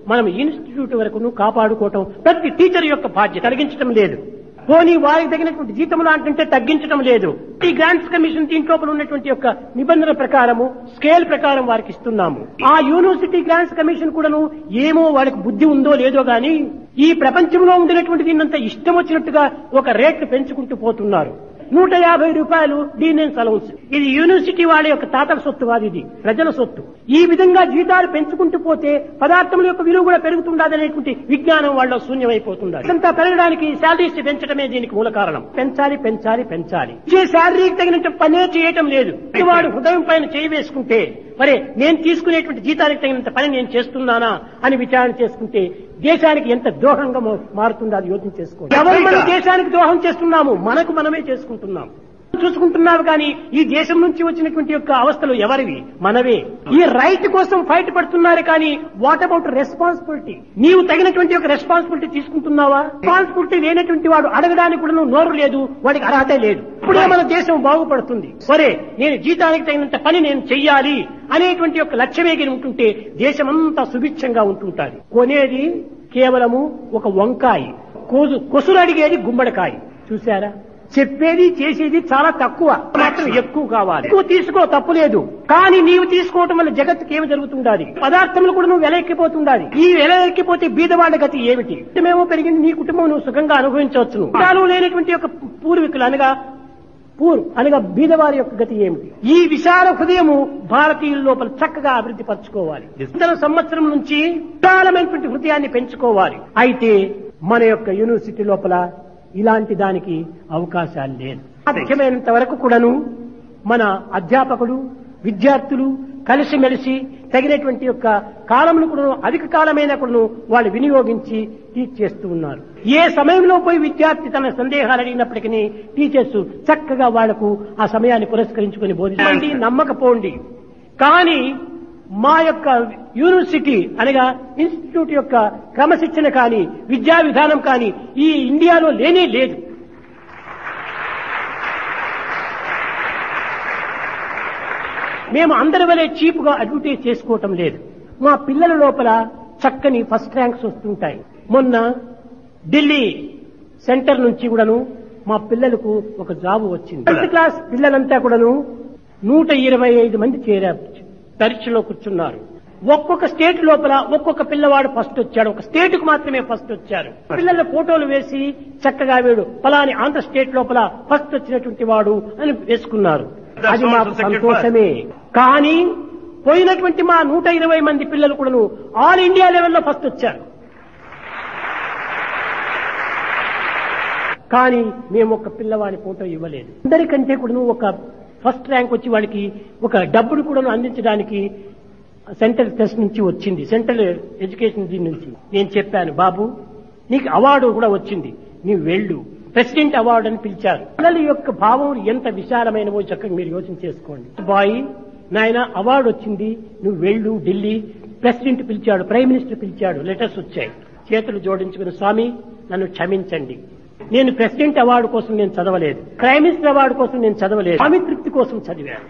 [SPEAKER 1] మనం ఇన్స్టిట్యూట్ వరకు కాపాడుకోవటం ప్రతి టీచర్ యొక్క బాధ్యత కలిగించడం లేదు పోనీ వారికి తగినటువంటి జీతం లాంటి తగ్గించడం లేదు ఈ గ్రాంట్స్ కమిషన్ దీంట్లో ఉన్నటువంటి యొక్క నిబంధన ప్రకారము స్కేల్ ప్రకారం వారికి ఇస్తున్నాము ఆ యూనివర్సిటీ గ్రాంట్స్ కమిషన్ కూడాను ఏమో వారికి బుద్ధి ఉందో లేదో గాని ఈ ప్రపంచంలో ఉండినటువంటి దీన్నంత ఇష్టం వచ్చినట్టుగా ఒక రేట్లు పెంచుకుంటూ పోతున్నారు నూట యాభై రూపాయలు డీనెన్స్ అలౌన్స్ ఇది యూనివర్సిటీ వాళ్ళ యొక్క తాతల సొత్తు కాదు ఇది ప్రజల సొత్తు ఈ విధంగా జీతాలు పెంచుకుంటూ పోతే పదార్థముల యొక్క విలువ కూడా పెరుగుతుండదనేటువంటి విజ్ఞానం వాళ్ళ శూన్యమైపోతుంది ఇదంతా పెరగడానికి శాలరీస్ పెంచడమే దీనికి మూల కారణం పెంచాలి పెంచాలి పెంచాలి ఇచ్చే శాలరీకి తగినంత పనే చేయటం లేదు వాడు హృదయం పైన చేయి వేసుకుంటే మరే నేను తీసుకునేటువంటి జీతానికి తగినంత పని నేను చేస్తున్నానా అని విచారణ చేసుకుంటే దేశానికి ఎంత ద్రోహంగా మో- మారుతుందో అది యోచన చేసుకోండి ఎవరు మన దేశానికి ద్రోహం చేస్తున్నాము మనకు మనమే చేసుకుంటున్నాం చూసుకుంటున్నావు కానీ ఈ దేశం నుంచి వచ్చినటువంటి యొక్క అవస్థలు ఎవరివి మనవే ఈ రైట్ కోసం ఫైట్ పడుతున్నారు కానీ వాట్ అబౌట్ రెస్పాన్సిబిలిటీ నీవు తగినటువంటి ఒక రెస్పాన్సిబిలిటీ తీసుకుంటున్నావా రెస్పాన్సిబిలిటీ లేనటువంటి వాడు అడగడానికి కూడా నువ్వు నోరు లేదు వాడికి అర్హతే లేదు ఇప్పుడే మన దేశం బాగుపడుతుంది సరే నేను జీతానికి తగినంత పని నేను చెయ్యాలి అనేటువంటి ఒక లక్ష్యమే గిని ఉంటుంటే దేశమంతా సుభిక్షంగా ఉంటుంటాది కొనేది కేవలము ఒక వంకాయ కోసు కొసురు అడిగేది గుమ్మడికాయ చూసారా చెప్పేది చేసేది చాలా తక్కువ మాత్రం ఎక్కువ కావాలి ఎక్కువ తీసుకో తప్పు లేదు కానీ నీవు తీసుకోవటం వల్ల జగత్తుకి ఏమి జరుగుతుండాలి పదార్థములు కూడా నువ్వు వెలెక్కిపోతుండాలి ఈ వెల ఎక్కిపోతే బీదవాళ్ళ గతి ఏమిటి కుటుంబమేమో పెరిగింది నీ కుటుంబం నువ్వు సుఖంగా అనుభవించవచ్చు కాలం లేనటువంటి యొక్క పూర్వీకులు అనగా పూర్ అనగా బీదవారి యొక్క గతి ఏమిటి ఈ విశాల హృదయము భారతీయుల లోపల చక్కగా అభివృద్ధి పరచుకోవాలి వందల సంవత్సరం నుంచి విశాలమైనటువంటి హృదయాన్ని పెంచుకోవాలి అయితే మన యొక్క యూనివర్సిటీ లోపల ఇలాంటి దానికి అవకాశాలు లేదు సాధ్యమైనంత వరకు కూడాను మన అధ్యాపకులు విద్యార్థులు కలిసిమెలిసి తగినటువంటి యొక్క కాలమును కూడా అధిక కాలమైన కూడా వాళ్ళు వినియోగించి టీచ్ చేస్తూ ఉన్నారు ఏ సమయంలో పోయి విద్యార్థి తన సందేహాలు అడిగినప్పటికీ టీచర్స్ చక్కగా వాళ్లకు ఆ సమయాన్ని పురస్కరించుకుని బోధించండి నమ్మకపోండి కానీ మా యొక్క యూనివర్సిటీ అనగా ఇన్స్టిట్యూట్ యొక్క క్రమశిక్షణ కానీ విద్యా విధానం కానీ ఈ ఇండియాలో లేనే లేదు మేము అందరి వలె చీప్ గా అడ్వర్టైజ్ చేసుకోవటం లేదు మా పిల్లల లోపల చక్కని ఫస్ట్ ర్యాంక్స్ వస్తుంటాయి మొన్న ఢిల్లీ సెంటర్ నుంచి కూడాను మా పిల్లలకు ఒక జాబ్ వచ్చింది టెన్త్ క్లాస్ పిల్లలంతా కూడాను నూట ఇరవై ఐదు మంది చేరారు పరీక్షలో కూర్చున్నారు ఒక్కొక్క స్టేట్ లోపల ఒక్కొక్క పిల్లవాడు ఫస్ట్ వచ్చాడు ఒక స్టేట్ కు మాత్రమే ఫస్ట్ వచ్చారు పిల్లల ఫోటోలు వేసి చక్కగా వీడు ఫలాని ఆంధ్ర స్టేట్ లోపల ఫస్ట్ వచ్చినటువంటి వాడు అని వేసుకున్నారు అది మాకు సంతోషమే కానీ పోయినటువంటి మా నూట ఇరవై మంది పిల్లలు కూడాను ఆల్ ఇండియా లెవెల్లో ఫస్ట్ వచ్చారు కానీ మేము ఒక పిల్లవాడి ఫోటో ఇవ్వలేదు అందరికంటే కూడా ఒక ఫస్ట్ ర్యాంక్ వచ్చి వాడికి ఒక డబ్బును కూడా అందించడానికి సెంట్రల్ టెస్ట్ నుంచి వచ్చింది సెంట్రల్ ఎడ్యుకేషన్ దీని నుంచి నేను చెప్పాను బాబు నీకు అవార్డు కూడా వచ్చింది నీవు వెళ్ళు ప్రెసిడెంట్ అవార్డు అని పిలిచారు పిల్లల యొక్క భావం ఎంత విశాలమైనవో చక్కగా మీరు యోచన చేసుకోండి బాయ్ నాయన అవార్డు వచ్చింది నువ్వు వెళ్ళు ఢిల్లీ ప్రెసిడెంట్ పిలిచాడు ప్రైమ్ మినిస్టర్ పిలిచాడు లెటర్స్ వచ్చాయి చేతులు జోడించుకుని స్వామి నన్ను క్షమించండి నేను ప్రెసిడెంట్ అవార్డు కోసం నేను చదవలేదు ప్రైమ్ మినిస్టర్ అవార్డు కోసం నేను చదవలేదు స్వామి తృప్తి కోసం చదివాను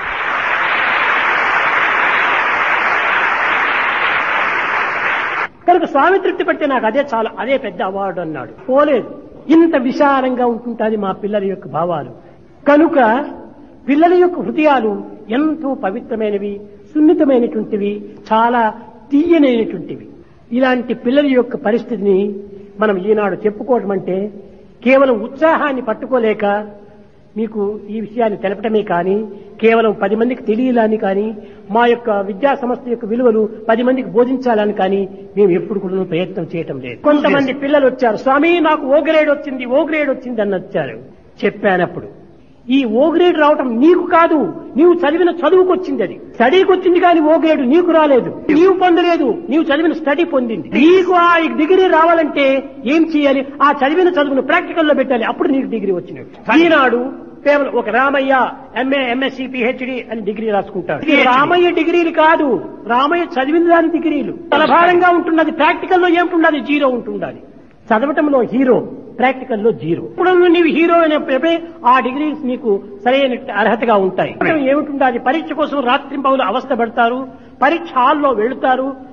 [SPEAKER 1] కనుక స్వామి తృప్తి పడితే నాకు అదే చాలా అదే పెద్ద అవార్డు అన్నాడు పోలేదు ఇంత విశాలంగా ఉంటుంటుంది మా పిల్లల యొక్క భావాలు కనుక పిల్లల యొక్క హృదయాలు ఎంతో పవిత్రమైనవి సున్నితమైనటువంటివి చాలా తీయనైనటువంటివి ఇలాంటి పిల్లల యొక్క పరిస్థితిని మనం ఈనాడు చెప్పుకోవటం అంటే కేవలం ఉత్సాహాన్ని పట్టుకోలేక మీకు ఈ విషయాన్ని తెలపటమే కానీ కేవలం పది మందికి తెలియాలని కానీ మా యొక్క విద్యా సంస్థ యొక్క విలువలు పది మందికి బోధించాలని కానీ మేము ఎప్పుడు కూడా ప్రయత్నం చేయటం లేదు కొంతమంది పిల్లలు వచ్చారు స్వామి నాకు ఓ గ్రేడ్ వచ్చింది ఓ గ్రేడ్ వచ్చింది అని వచ్చారు చెప్పానప్పుడు ఈ ఓ గ్రేడ్ రావటం నీకు కాదు నీవు చదివిన చదువుకు వచ్చింది అది స్టడీకి వచ్చింది కానీ ఓ గ్రేడ్ నీకు రాలేదు నీవు పొందలేదు నీవు చదివిన స్టడీ పొందింది నీకు ఆ డిగ్రీ రావాలంటే ఏం చేయాలి ఆ చదివిన చదువును ప్రాక్టికల్ లో పెట్టాలి అప్పుడు నీకు డిగ్రీ వచ్చినట్టు ఈనాడు కేవలం ఒక రామయ్య ఎంఏ ఎంఎస్సి పిహెచ్డి అని డిగ్రీ రాసుకుంటాడు ఇది రామయ్య డిగ్రీలు కాదు రామయ్య చదివిన దాని డిగ్రీలు తలభారంగా ఉంటున్నది ప్రాక్టికల్ లో ఏమిటున్నది జీరో ఉంటుండాలి చదవటంలో హీరో ప్రాక్టికల్ లో జీరో ఇప్పుడు నీవు హీరో అయినప్పుడే ఆ డిగ్రీస్ నీకు సరైన అర్హతగా ఉంటాయి ఏమిటుండాలి పరీక్ష కోసం రాత్రి పౌలు అవస్థ పడతారు పరీక్ష హాల్లో వెళుతారు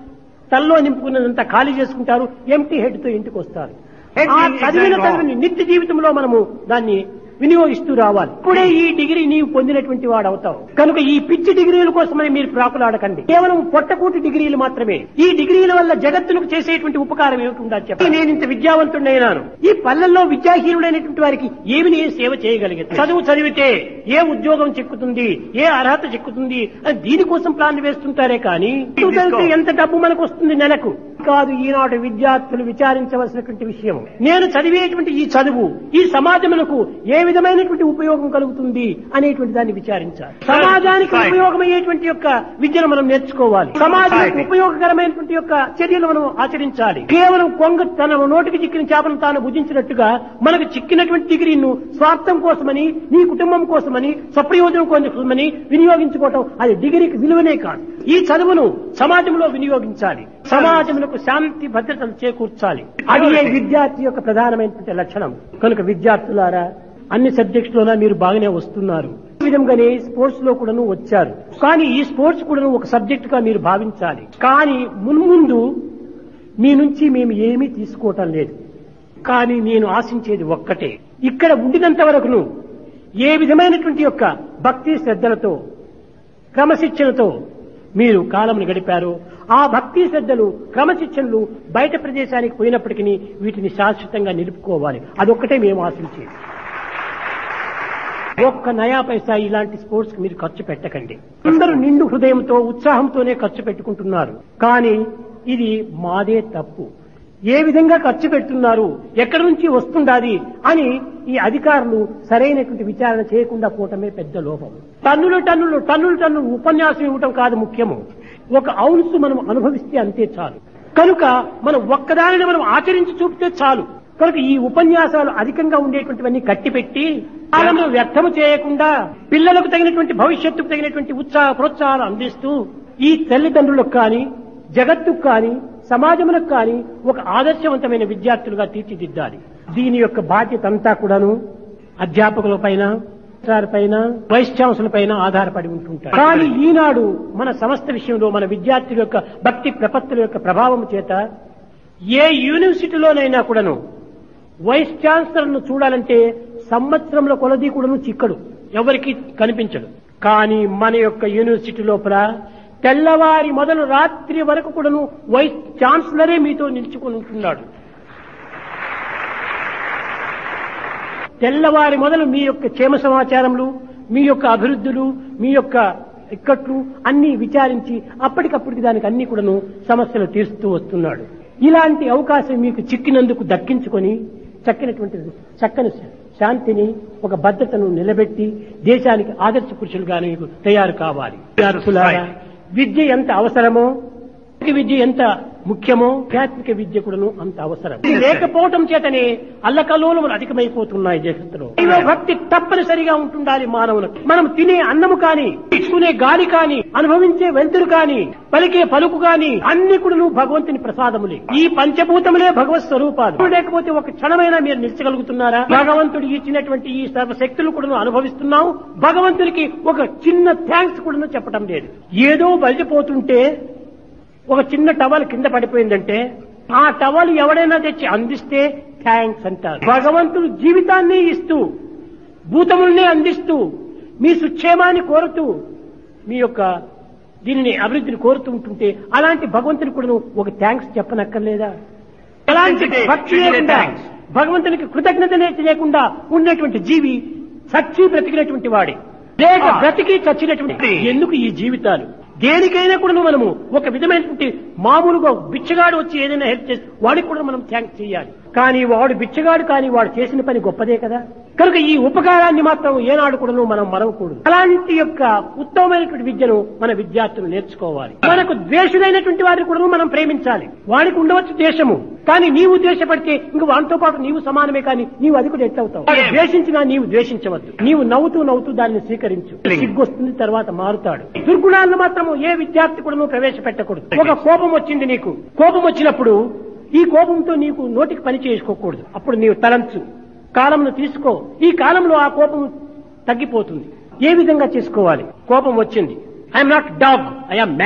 [SPEAKER 1] తల్లో నింపుకున్నదంతా ఖాళీ చేసుకుంటారు ఎంటీ హెడ్ తో ఇంటికి వస్తారు
[SPEAKER 2] Head
[SPEAKER 1] ఆ
[SPEAKER 2] is
[SPEAKER 1] చదివిన
[SPEAKER 2] wrong.
[SPEAKER 1] చదివిని నిత్య జీవితంలో మనము దాన్ని వినియోగిస్తూ రావాలి ఇప్పుడే ఈ డిగ్రీ నీవు పొందినటువంటి వాడు అవుతావు కనుక ఈ పిచ్చి డిగ్రీల కోసమని మీరు ప్రాకులాడకండి కేవలం పొట్టకూటి డిగ్రీలు మాత్రమే ఈ డిగ్రీల వల్ల జగత్తులకు చేసేటువంటి ఉపకారం ఏమిటి ఉండాలి చెప్పండి నేను ఇంత విద్యావంతుడైనాను ఈ పల్లెల్లో విద్యాహీనుడైనటువంటి వారికి ఏమి నేను సేవ చేయగలిగాను చదువు చదివితే ఏ ఉద్యోగం చిక్కుతుంది ఏ అర్హత చిక్కుతుంది అని దీనికోసం ప్లాన్ వేస్తుంటారే కానీ చదువు చదివితే ఎంత డబ్బు మనకు వస్తుంది నెలకు కాదు ఈనాటి విద్యార్థులు విచారించవలసినటువంటి విషయం నేను చదివేటువంటి ఈ చదువు ఈ సమాజములకు ఏ విధమైనటువంటి ఉపయోగం కలుగుతుంది అనేటువంటి దాన్ని విచారించాలి సమాజానికి
[SPEAKER 2] Right.
[SPEAKER 1] ఉపయోగమయ్యేటువంటి యొక్క విద్యను మనం నేర్చుకోవాలి సమాజానికి
[SPEAKER 2] Right.
[SPEAKER 1] ఉపయోగకరమైనటువంటి యొక్క చర్యలు మనం ఆచరించాలి కేవలం కొంగ తన నోటికి చిక్కిన చేపను తాను భుజించినట్టుగా మనకు చిక్కినటువంటి డిగ్రీను స్వార్థం కోసమని నీ కుటుంబం కోసమని స్వప్రయోజనం కోసమని వినియోగించుకోవటం అది డిగ్రీకి విలువనే కాదు ఈ చదువును సమాజంలో వినియోగించాలి సమాజములకు శాంతి భద్రతలు చేకూర్చాలి అది ఏ విద్యార్థి యొక్క ప్రధానమైనటువంటి లక్షణం కనుక విద్యార్థులారా అన్ని సబ్జెక్ట్స్ మీరు బాగానే వస్తున్నారు ఈ విధంగానే స్పోర్ట్స్ లో కూడాను వచ్చారు కానీ ఈ స్పోర్ట్స్ కూడాను ఒక సబ్జెక్ట్ గా మీరు భావించాలి కానీ మున్ముందు మీ నుంచి మేము ఏమీ తీసుకోవటం లేదు కానీ నేను ఆశించేది ఒక్కటే ఇక్కడ ఉండినంత వరకును ఏ విధమైనటువంటి యొక్క భక్తి శ్రద్ధలతో క్రమశిక్షణతో మీరు కాలంను గడిపారు ఆ భక్తి శ్రద్ధలు క్రమశిక్షణలు బయట ప్రదేశానికి పోయినప్పటికీ వీటిని శాశ్వతంగా నిలుపుకోవాలి అదొక్కటే మేము ఆశించేది ఒక్క నయా పైసా ఇలాంటి స్పోర్ట్స్ కి మీరు ఖర్చు పెట్టకండి అందరూ నిండు హృదయంతో ఉత్సాహంతోనే ఖర్చు పెట్టుకుంటున్నారు కానీ ఇది మాదే తప్పు ఏ విధంగా ఖర్చు పెడుతున్నారు ఎక్కడి నుంచి వస్తుండాది అని ఈ అధికారులు సరైనటువంటి విచారణ చేయకుండా పోవటమే పెద్ద లోపం టన్నులు టన్నులు టన్నులు టన్నులు ఉపన్యాసం ఇవ్వటం కాదు ముఖ్యము ఒక ఔన్స్ మనం అనుభవిస్తే అంతే చాలు కనుక మనం ఒక్కదానిని మనం ఆచరించి చూపితే చాలు కనుక ఈ ఉపన్యాసాలు అధికంగా ఉండేటువంటివన్నీ కట్టిపెట్టి కాలంలో వ్యర్థము చేయకుండా పిల్లలకు తగినటువంటి భవిష్యత్తుకు తగినటువంటి ఉత్సాహ ప్రోత్సాహాలు అందిస్తూ ఈ తల్లిదండ్రులకు కానీ జగత్తుకు కానీ సమాజములకు కానీ ఒక ఆదర్శవంతమైన విద్యార్థులుగా తీర్చిదిద్దాలి దీని యొక్క బాధ్యత అంతా కూడాను అధ్యాపకుల పైన పైన వైస్ ఛాన్సలర్ పైన ఆధారపడి ఉంటుంటారు కానీ ఈనాడు మన సమస్త విషయంలో మన విద్యార్థుల యొక్క భక్తి ప్రపత్తుల యొక్క ప్రభావం చేత ఏ యూనివర్సిటీలోనైనా కూడాను వైస్ ఛాన్సలర్ ను చూడాలంటే సంవత్సరంలో కొలది కూడాను చిక్కడు ఎవరికి కనిపించడు కానీ మన యొక్క యూనివర్సిటీ లోపల తెల్లవారి మొదలు రాత్రి వరకు కూడాను వైస్ ఛాన్సలరే మీతో నిలుచుకుని ఉంటున్నాడు తెల్లవారి మొదలు మీ యొక్క క్షేమ సమాచారములు మీ యొక్క అభివృద్ధులు మీ యొక్క ఇక్కట్లు అన్ని విచారించి అప్పటికప్పటికి దానికి అన్ని కూడాను సమస్యలు తీరుస్తూ వస్తున్నాడు ఇలాంటి అవకాశం మీకు చిక్కినందుకు దక్కించుకొని చక్కినటువంటి చక్కని శాంతిని ఒక భద్రతను నిలబెట్టి దేశానికి ఆదర్శ పురుషులుగా మీకు తయారు కావాలి విద్యార్థులారా విద్య ఎంత అవసరమో ఆధ్యాత్మిక విద్య ఎంత ముఖ్యమో ఆధ్యాత్మిక విద్య కూడాను అంత అవసరం ఇది లేకపోవటం చేతనే అల్లకల్లోలములు అధికమైపోతున్నాయి జగత్తులో దైవ భక్తి తప్పనిసరిగా ఉంటుండాలి మానవులకు మనం తినే అన్నము కాని తీసుకునే గాలి కాని అనుభవించే వెలుతురు కాని పలికే పలుకు కాని అన్ని కూడాను భగవంతుని ప్రసాదములే ఈ పంచభూతములే భగవత్ స్వరూపాలు లేకపోతే ఒక క్షణమైనా మీరు నిలిచగలుగుతున్నారా భగవంతుడు ఇచ్చినటువంటి ఈ సర్వశక్తులు కూడా అనుభవిస్తున్నాం భగవంతునికి ఒక చిన్న థ్యాంక్స్ కూడా చెప్పడం లేదు ఏదో బలిపోతుంటే ఒక చిన్న టవల్ కింద పడిపోయిందంటే ఆ టవల్ ఎవడైనా తెచ్చి అందిస్తే థ్యాంక్స్ అంటారు భగవంతుడు జీవితాన్ని ఇస్తూ భూతముల్ని అందిస్తూ మీ సుక్షేమాన్ని కోరుతూ మీ యొక్క దీనిని అభివృద్ధిని కోరుతూ ఉంటుంటే అలాంటి భగవంతుని కూడా నువ్వు ఒక థ్యాంక్స్ చెప్పనక్కర్లేదా అలాంటి భక్తి లేకుండా భగవంతునికి కృతజ్ఞత లేకుండా ఉన్నటువంటి జీవి చచ్చి బ్రతికినటువంటి వాడే లేక బ్రతికి చచ్చినటువంటి ఎందుకు ఈ జీవితాలు దేనికైనా కూడా మనము ఒక విధమైనటువంటి మామూలుగా బిచ్చగాడు వచ్చి ఏదైనా హెల్ప్ చేసి వాడికి కూడా మనం థ్యాంక్స్ చేయాలి కానీ వాడు బిచ్చగాడు కానీ వాడు చేసిన పని గొప్పదే కదా కనుక ఈ ఉపకారాన్ని మాత్రం ఏనాడు కూడా మనం మరవకూడదు అలాంటి యొక్క ఉత్తమమైనటువంటి విద్యను మన విద్యార్థులు నేర్చుకోవాలి మనకు ద్వేషుడైనటువంటి వారిని కూడా మనం ప్రేమించాలి వాడికి ఉండవచ్చు దేశము కానీ నీవు ద్వేషపడితే ఇంక వాటితో పాటు నీవు సమానమే కానీ నీవు అది కూడా ఎట్లవుతావు వాడు ద్వేషించినా నీవు ద్వేషించవద్దు నీవు నవ్వుతూ నవ్వుతూ దాన్ని స్వీకరించు సిగ్గొస్తుంది తర్వాత మారుతాడు దుర్గుణాలను మాత్రము ఏ విద్యార్థి కూడా ప్రవేశపెట్టకూడదు ఒక కోపం వచ్చింది నీకు కోపం వచ్చినప్పుడు ఈ కోపంతో నీకు నోటికి పని చేసుకోకూడదు అప్పుడు నీవు తలంచు కాలంను తీసుకో ఈ కాలంలో ఆ కోపం తగ్గిపోతుంది ఏ విధంగా చేసుకోవాలి కోపం వచ్చింది I'm not dog I'm man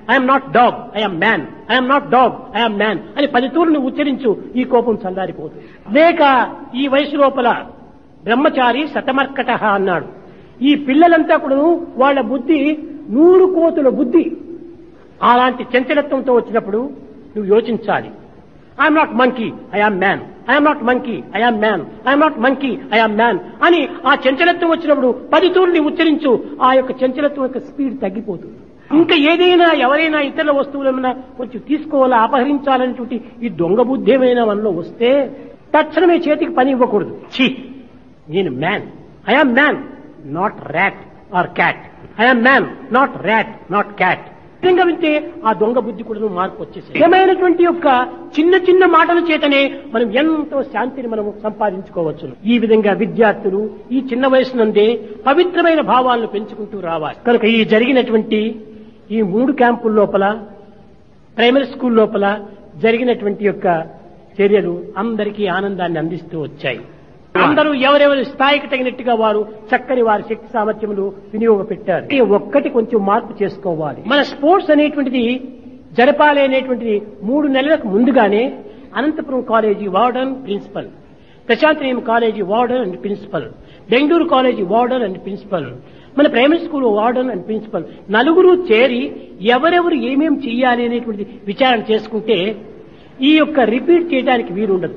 [SPEAKER 1] I'm not dog I'm man I'm not dog I'm man అని పది తూర్లు ఉచ్చరించు ఈ కోపం చల్లారిపోతుంది లేక ఈ వయసు లోపల బ్రహ్మచారి శతమర్కట అన్నాడు ఈ పిల్లలంతా కూడా వాళ్ళ బుద్ధి నూరు కోతుల బుద్ధి అలాంటి చంచలత్వంతో వచ్చినప్పుడు నువ్వు యోచించాలి I'm not monkey I'm man I'm not monkey I'm man I'm not monkey I'm man అని ఆ చంచలత్వం వచ్చినప్పుడు పది తూర్ని ఉచ్చరించు ఆ యొక్క చంచలత్వం యొక్క స్పీడ్ తగ్గిపోతుంది ఇంకా ఏదైనా ఎవరైనా ఇతరుల వస్తువులేమైనా కొంచెం తీసుకోవాలా అపహరించాలనేటువంటి ఈ దొంగ బుద్ధి ఏమైనా మనలో వస్తే తక్షణమే చేతికి పని ఇవ్వకూడదు ఛీ నేను man I'm man not rat or cat I'm man not rat not cat విధంగా వింటే ఆ దొంగ బుద్ధి కూడా మార్పు వచ్చేసి ఏమైనటువంటి యొక్క చిన్న చిన్న మాటల చేతనే మనం ఎంతో శాంతిని మనం సంపాదించుకోవచ్చు ఈ విధంగా విద్యార్థులు ఈ చిన్న వయసు నుండే పవిత్రమైన భావాలను పెంచుకుంటూ రావాలి కనుక ఈ జరిగినటువంటి ఈ మూడు క్యాంపుల లోపల ప్రైమరీ స్కూల్ లోపల జరిగినటువంటి యొక్క చర్యలు అందరికీ ఆనందాన్ని అందిస్తూ వచ్చాయి అందరూ ఎవరెవరి స్థాయికి తగినట్టుగా వారు చక్కని వారి శక్తి సామర్థ్యములు వినియోగపెట్టారు ఈ ఒక్కటి కొంచెం మార్పు చేసుకోవాలి మన స్పోర్ట్స్ అనేటువంటిది జరపాలి అనేటువంటిది మూడు నెలలకు ముందుగానే అనంతపురం కాలేజీ వార్డన్ ప్రిన్సిపల్ ప్రశాంతనీయం college warden and principal Bengaluru college warden and principal మన primary school warden and principal నలుగురు చేరి ఎవరెవరు ఏమేం చెయ్యాలి అనేటువంటి విచారణ చేసుకుంటే ఈ యొక్క రిపీట్ చేయడానికి వీలుండదు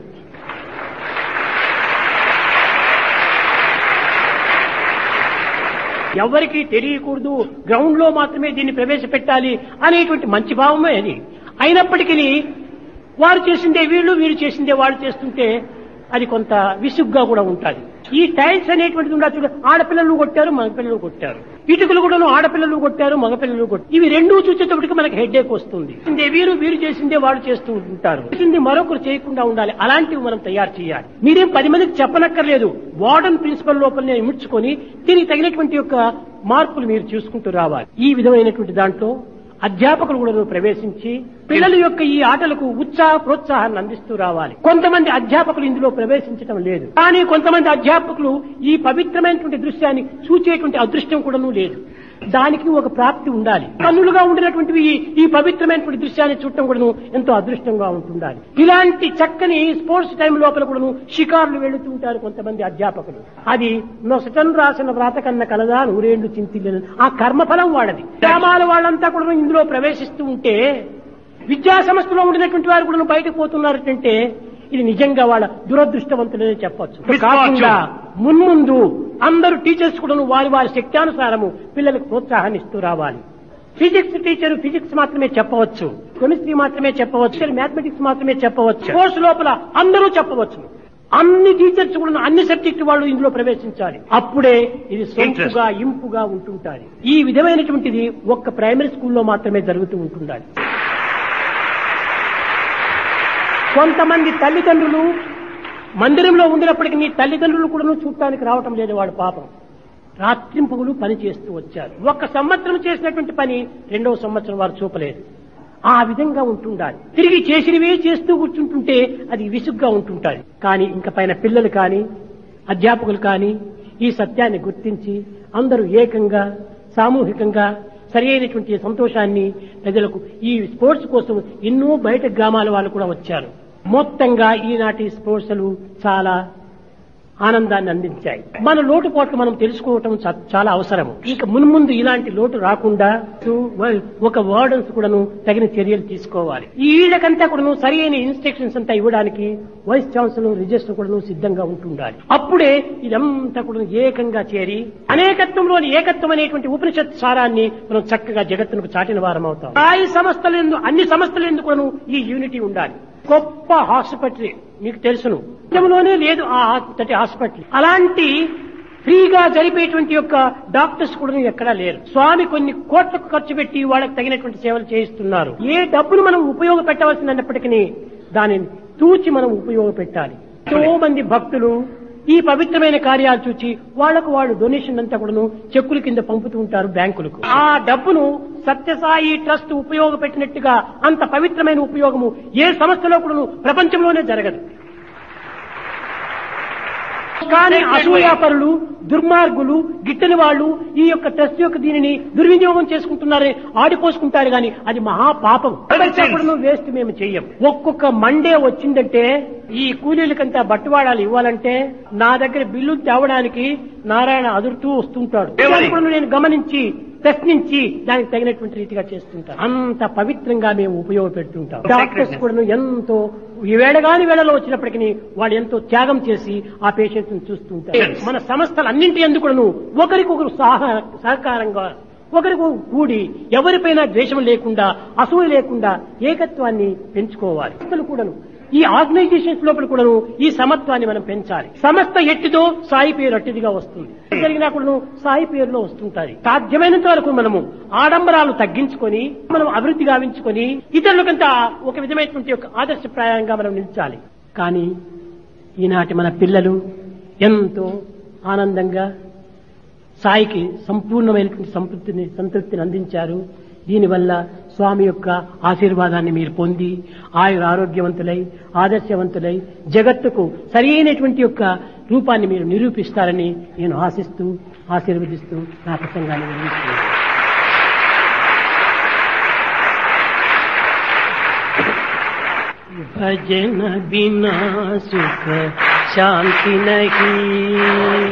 [SPEAKER 1] ఎవరికి తెలియకూడదు గ్రౌండ్ లో మాత్రమే దీన్ని ప్రవేశపెట్టాలి అనేటువంటి మంచి భావమే అది అయినప్పటికీ వారు చేసిందే వీళ్ళు వీరు చేసిందే వాళ్ళు చేస్తుంటే అది కొంత విసుగ్గా కూడా ఉంటుంది ఈ టైల్స్ అనేటువంటిది ఉండదు చూడ ఆడపిల్లలు కొట్టారు మగపిల్లలు కొట్టారు ఇటుకలు కూడా ఆడపిల్లలు కొట్టారు మగపిల్లలు కొట్టారు ఇవి రెండూ చూసేటప్పటికి మనకి హెడ్ ఏక్ వస్తుంది చేసిందే వీరు వీరు చేసిందే వాళ్ళు చేస్తూ ఉంటారు చేసింది మరొకరు చేయకుండా ఉండాలి అలాంటివి మనం తయారు చేయాలి మీరేం పది మందికి చెప్పనక్కర్లేదు వార్డన్ ప్రిన్సిపల్ లోపలనే ఇముడ్చుకొని దీనికి తగినటువంటి యొక్క మార్పులు మీరు చూసుకుంటూ రావాలి ఈ విధమైనటువంటి దాంట్లో అధ్యాపకులు కూడా ప్రవేశించి పిల్లల యొక్క ఈ ఆటలకు ఉత్సాహ ప్రోత్సాహాన్ని అందిస్తూ రావాలి కొంతమంది అధ్యాపకులు ఇందులో ప్రవేశించడం లేదు కానీ కొంతమంది అధ్యాపకులు ఈ పవిత్రమైనటువంటి దృశ్యాన్ని చూచేటువంటి అదృష్టం కూడాను లేదు దానికి ఒక ప్రాప్తి ఉండాలి కన్నులుగా ఉండినటువంటివి ఈ- ఈ పవిత్రమైనటువంటి దృశ్యాన్ని చూడటం కూడాను ఎంతో అదృష్టంగా ఉంటుండాలి ఇలాంటి చక్కని స్పోర్ట్స్ టైం లోపల కూడాను షికారులు వెళుతూ ఉంటారు కొంతమంది అధ్యాపకులు అది నొసటను రాసిన వ్రాత కన్న కలదా నూరేళ్లు చింతిల్లని ఆ కర్మఫలం వాడది గ్రామాల వాళ్ళంతా కూడా ఇందులో ప్రవేశిస్తూ ఉంటే విద్యా సంస్థలో ఉండినటువంటి వారు కూడా బయటకు పోతున్నారంటే ఇది నిజంగా వాళ్ళ దురదృష్టవంతులనే చెప్పొచ్చు కాకుండా మున్ముందు అందరూ టీచర్స్ కూడా వారి వారి శక్త్యానుసారము పిల్లలకు ప్రోత్సాహాన్ని ఇస్తూ రావాలి ఫిజిక్స్ టీచర్ ఫిజిక్స్ మాత్రమే చెప్పవచ్చు కెమిస్ట్రీ మాత్రమే చెప్పవచ్చు మ్యాథమెటిక్స్ మాత్రమే చెప్పవచ్చు కోర్సు లోపల అందరూ చెప్పవచ్చు అన్ని టీచర్స్ కూడా అన్ని సబ్జెక్టు వాళ్ళు ఇందులో ప్రవేశించాలి అప్పుడే ఇది సొంపుగా ఇంపుగా ఉంటుంటారు ఈ విధమైనటువంటిది ఒక్క ప్రైమరీ స్కూల్లో మాత్రమే జరుగుతూ ఉంటుండాలి కొంతమంది తల్లిదండ్రులు మందిరంలో ఉండినప్పటికీ నీ తల్లిదండ్రులు కూడా చూడటానికి రావటం లేదు వాడు పాపం రాత్రింపగులు పని చేస్తూ వచ్చారు ఒక్క సంవత్సరం చేసినటువంటి పని రెండవ సంవత్సరం వారు చూపలేదు ఆ విధంగా ఉంటుండాలి తిరిగి చేసినవే చేస్తూ కూర్చుంటుంటే అది విసుగ్గా ఉంటుంటాది కానీ ఇంక పైన పిల్లలు కానీ అధ్యాపకులు కానీ ఈ సత్యాన్ని గుర్తించి అందరూ ఏకంగా సామూహికంగా సరి అయినటువంటి సంతోషాన్ని ప్రజలకు ఈ స్పోర్ట్స్ కోసం ఎన్నో బయట గ్రామాల వాళ్ళు కూడా వచ్చారు మొత్తంగా ఈనాటి స్పోర్ట్స్లు చాలా ఆనందాన్ని అందించాయి మన లోటుపాట్లు మనం తెలుసుకోవటం చ- చాలా అవసరం ఇక మున్ముందు ఇలాంటి లోటు రాకుండా వ- ఒక వార్డన్స్ కూడాను తగిన చర్యలు తీసుకోవాలి ఈ వీళ్ళకంతా కూడాను సరి అయిన ఇన్స్ట్రక్షన్స్ అంతా ఇవ్వడానికి వైస్ ఛాన్సలర్ రిజిస్టర్ కూడాను సిద్ధంగా ఉంటుండాలి అప్పుడే ఇదంతా కూడా ఏకంగా చేరి అనేకత్వంలోని ఏకత్వం అనేటువంటి ఉపనిషత్ సారాన్ని మనం చక్కగా జగత్తునకు చాటిన వారం అవుతాం స్థాయి సంస్థలందు అన్ని సంస్థలందు కూడాను ఈ యూనిటీ ఉండాలి గొప్ప హాస్పిటల్ మీకు తెలుసును దేశంలోనే లేదు ఆ అంతటి హాస్పిటల్ అలాంటి ఫ్రీగా జరిపేటువంటి యొక్క డాక్టర్స్ కూడా ఎక్కడా లేరు స్వామి కొన్ని కోట్లకు ఖర్చు పెట్టి వాళ్ళకి తగినటువంటి సేవలు చేయిస్తున్నారు ఏ డబ్బును మనం ఉపయోగపెట్టవలసినప్పటికీ దానిని తూచి మనం ఉపయోగపెట్టాలి ఎంతో మంది భక్తులు ఈ పవిత్రమైన కార్యాలు చూచి వాళ్లకు వాళ్ళు డొనేషన్ అంతా కూడాను చెక్కుల కింద పంపుతూ ఉంటారు బ్యాంకులకు ఆ డబ్బును సత్యసాయి ట్రస్ట్ ఉపయోగపెట్టినట్టుగా అంత పవిత్రమైన ఉపయోగము ఏ సంస్థలో కూడాను ప్రపంచంలోనే జరగదు ఒక్క కానీ
[SPEAKER 2] sacred way.
[SPEAKER 1] అసూయాపరులు దుర్మార్గులు గిట్టని వాళ్ళు ఈ యొక్క ట్రస్ట్ యొక్క దీనిని దుర్వినియోగం చేసుకుంటున్నారని ఆడిపోసుకుంటారు గాని అది మహాపాపం ప్రపంచప్పుడు వేస్ట్ మేము చెయ్యం ఒక్కొక్క మండే వచ్చిందంటే ఈ కూలీలకంతా బట్టువాడాలు ఇవ్వాలంటే నా దగ్గర బిల్లు తేవడానికి నారాయణ అదురుతూ వస్తుంటాడు
[SPEAKER 2] ఎవరి?
[SPEAKER 1] ఇప్పుడు నేను గమనించి ప్రశ్నించి దానికి తగినటువంటి రీతిగా చేస్తుంటాం అంత పవిత్రంగా మేము ఉపయోగపెడుతుంటాం డాక్టర్స్ కూడా ఎంతో ఈ వేళగాని వేళలో వచ్చినప్పటికీ వాళ్ళు ఎంతో త్యాగం చేసి ఆ పేషెంట్ ని చూస్తుంటారు
[SPEAKER 2] Yes.
[SPEAKER 1] మన సంస్థలన్నింటి ఎందుకును ఒకరికొకరు సహ- సహకారంగా ఒకరికి కూడి ఎవరిపైన ద్వేషం లేకుండా అసూయ లేకుండా ఏకత్వాన్ని పెంచుకోవాలి సంస్థలు కూడాను ఈ ఆర్గనైజేషన్స్ లోపల కూడాను ఈ సమత్వాన్ని మనం పెంచాలి సంస్థ ఎట్టిదో సాయి పేరు అట్టిదిగా వస్తుంది జరిగినా కూడాను సాయి పేరులో వస్తుంటాయి సాధ్యమైనంత వరకు మనము ఆడంబరాలు తగ్గించుకొని మనం అభివృద్ధి గావించుకొని ఇతరులకంతా ఒక విధమైనటువంటి ఒక ఆదర్శప్రాయంగా మనం నిలిచాలి కానీ ఈనాటి మన పిల్లలు ఎంతో ఆనందంగా సాయికి సంపూర్ణమైనటువంటి సంతృప్తిని సంతృప్తిని అందించారు దీనివల్ల స్వామి యొక్క ఆశీర్వాదాన్ని మీరు పొంది ఆయుర ఆరోగ్యవంతులై ఆదర్శవంతులై జగత్తుకు సరైనటువంటి యొక్క రూపాన్ని మీరు నిరూపిస్తారని నేను ఆశిస్తూ ఆశీర్వదిస్తూ నా ప్రసంగాన్ని నిర్వహిస్తున్నాను भजन बिना सुख शांति नहीं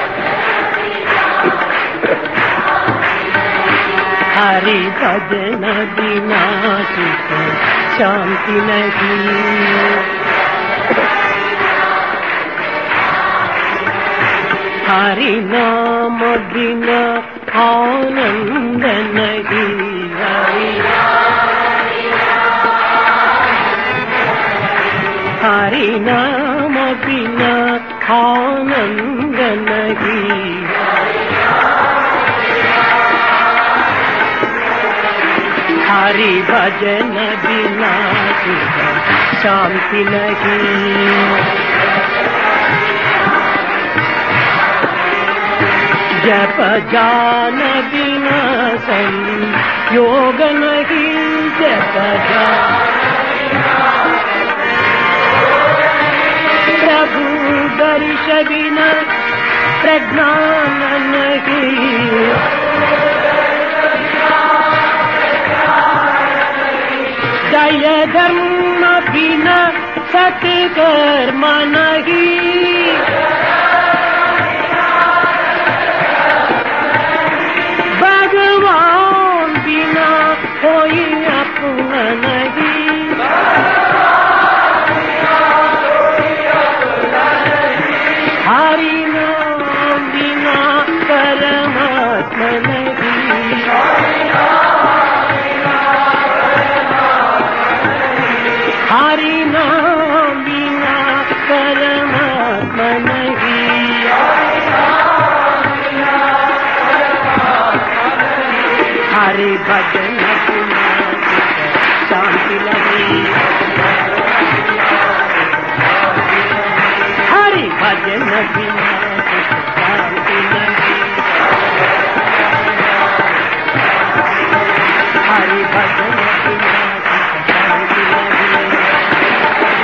[SPEAKER 1] हरि भजन बिना सुख शांति नहीं हरि नाम बिना आनंद नहीं हरि हरि नाम बिना आनंद नहीं हरि भजन बिना सुख शांति नहीं जप जान बिना संयोग नहीं जप जान प्रभु दर्श बिना प्रज्ञान नहीं जय धर्म बिना सत्कर्म नहीं भगवान बिना कोई अपना नहीं हरि नाम बिना परमात्मा नहीं हरि नाम बिना परमात्मा नहीं हरि भजन बिना शांति नहीं हरि भजन बिना शांति नहीं हरि भजन बिना शांति नहीं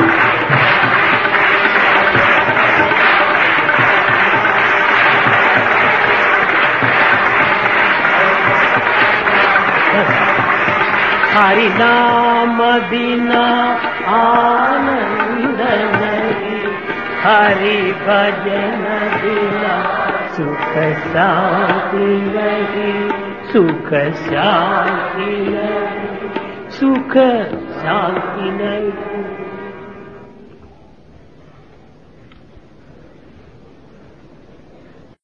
[SPEAKER 1] हरि नाम बिना आनंद नहीं हरि भजन बिना सुख शांति नहीं सुख शांति नहीं सुख शांति नहीं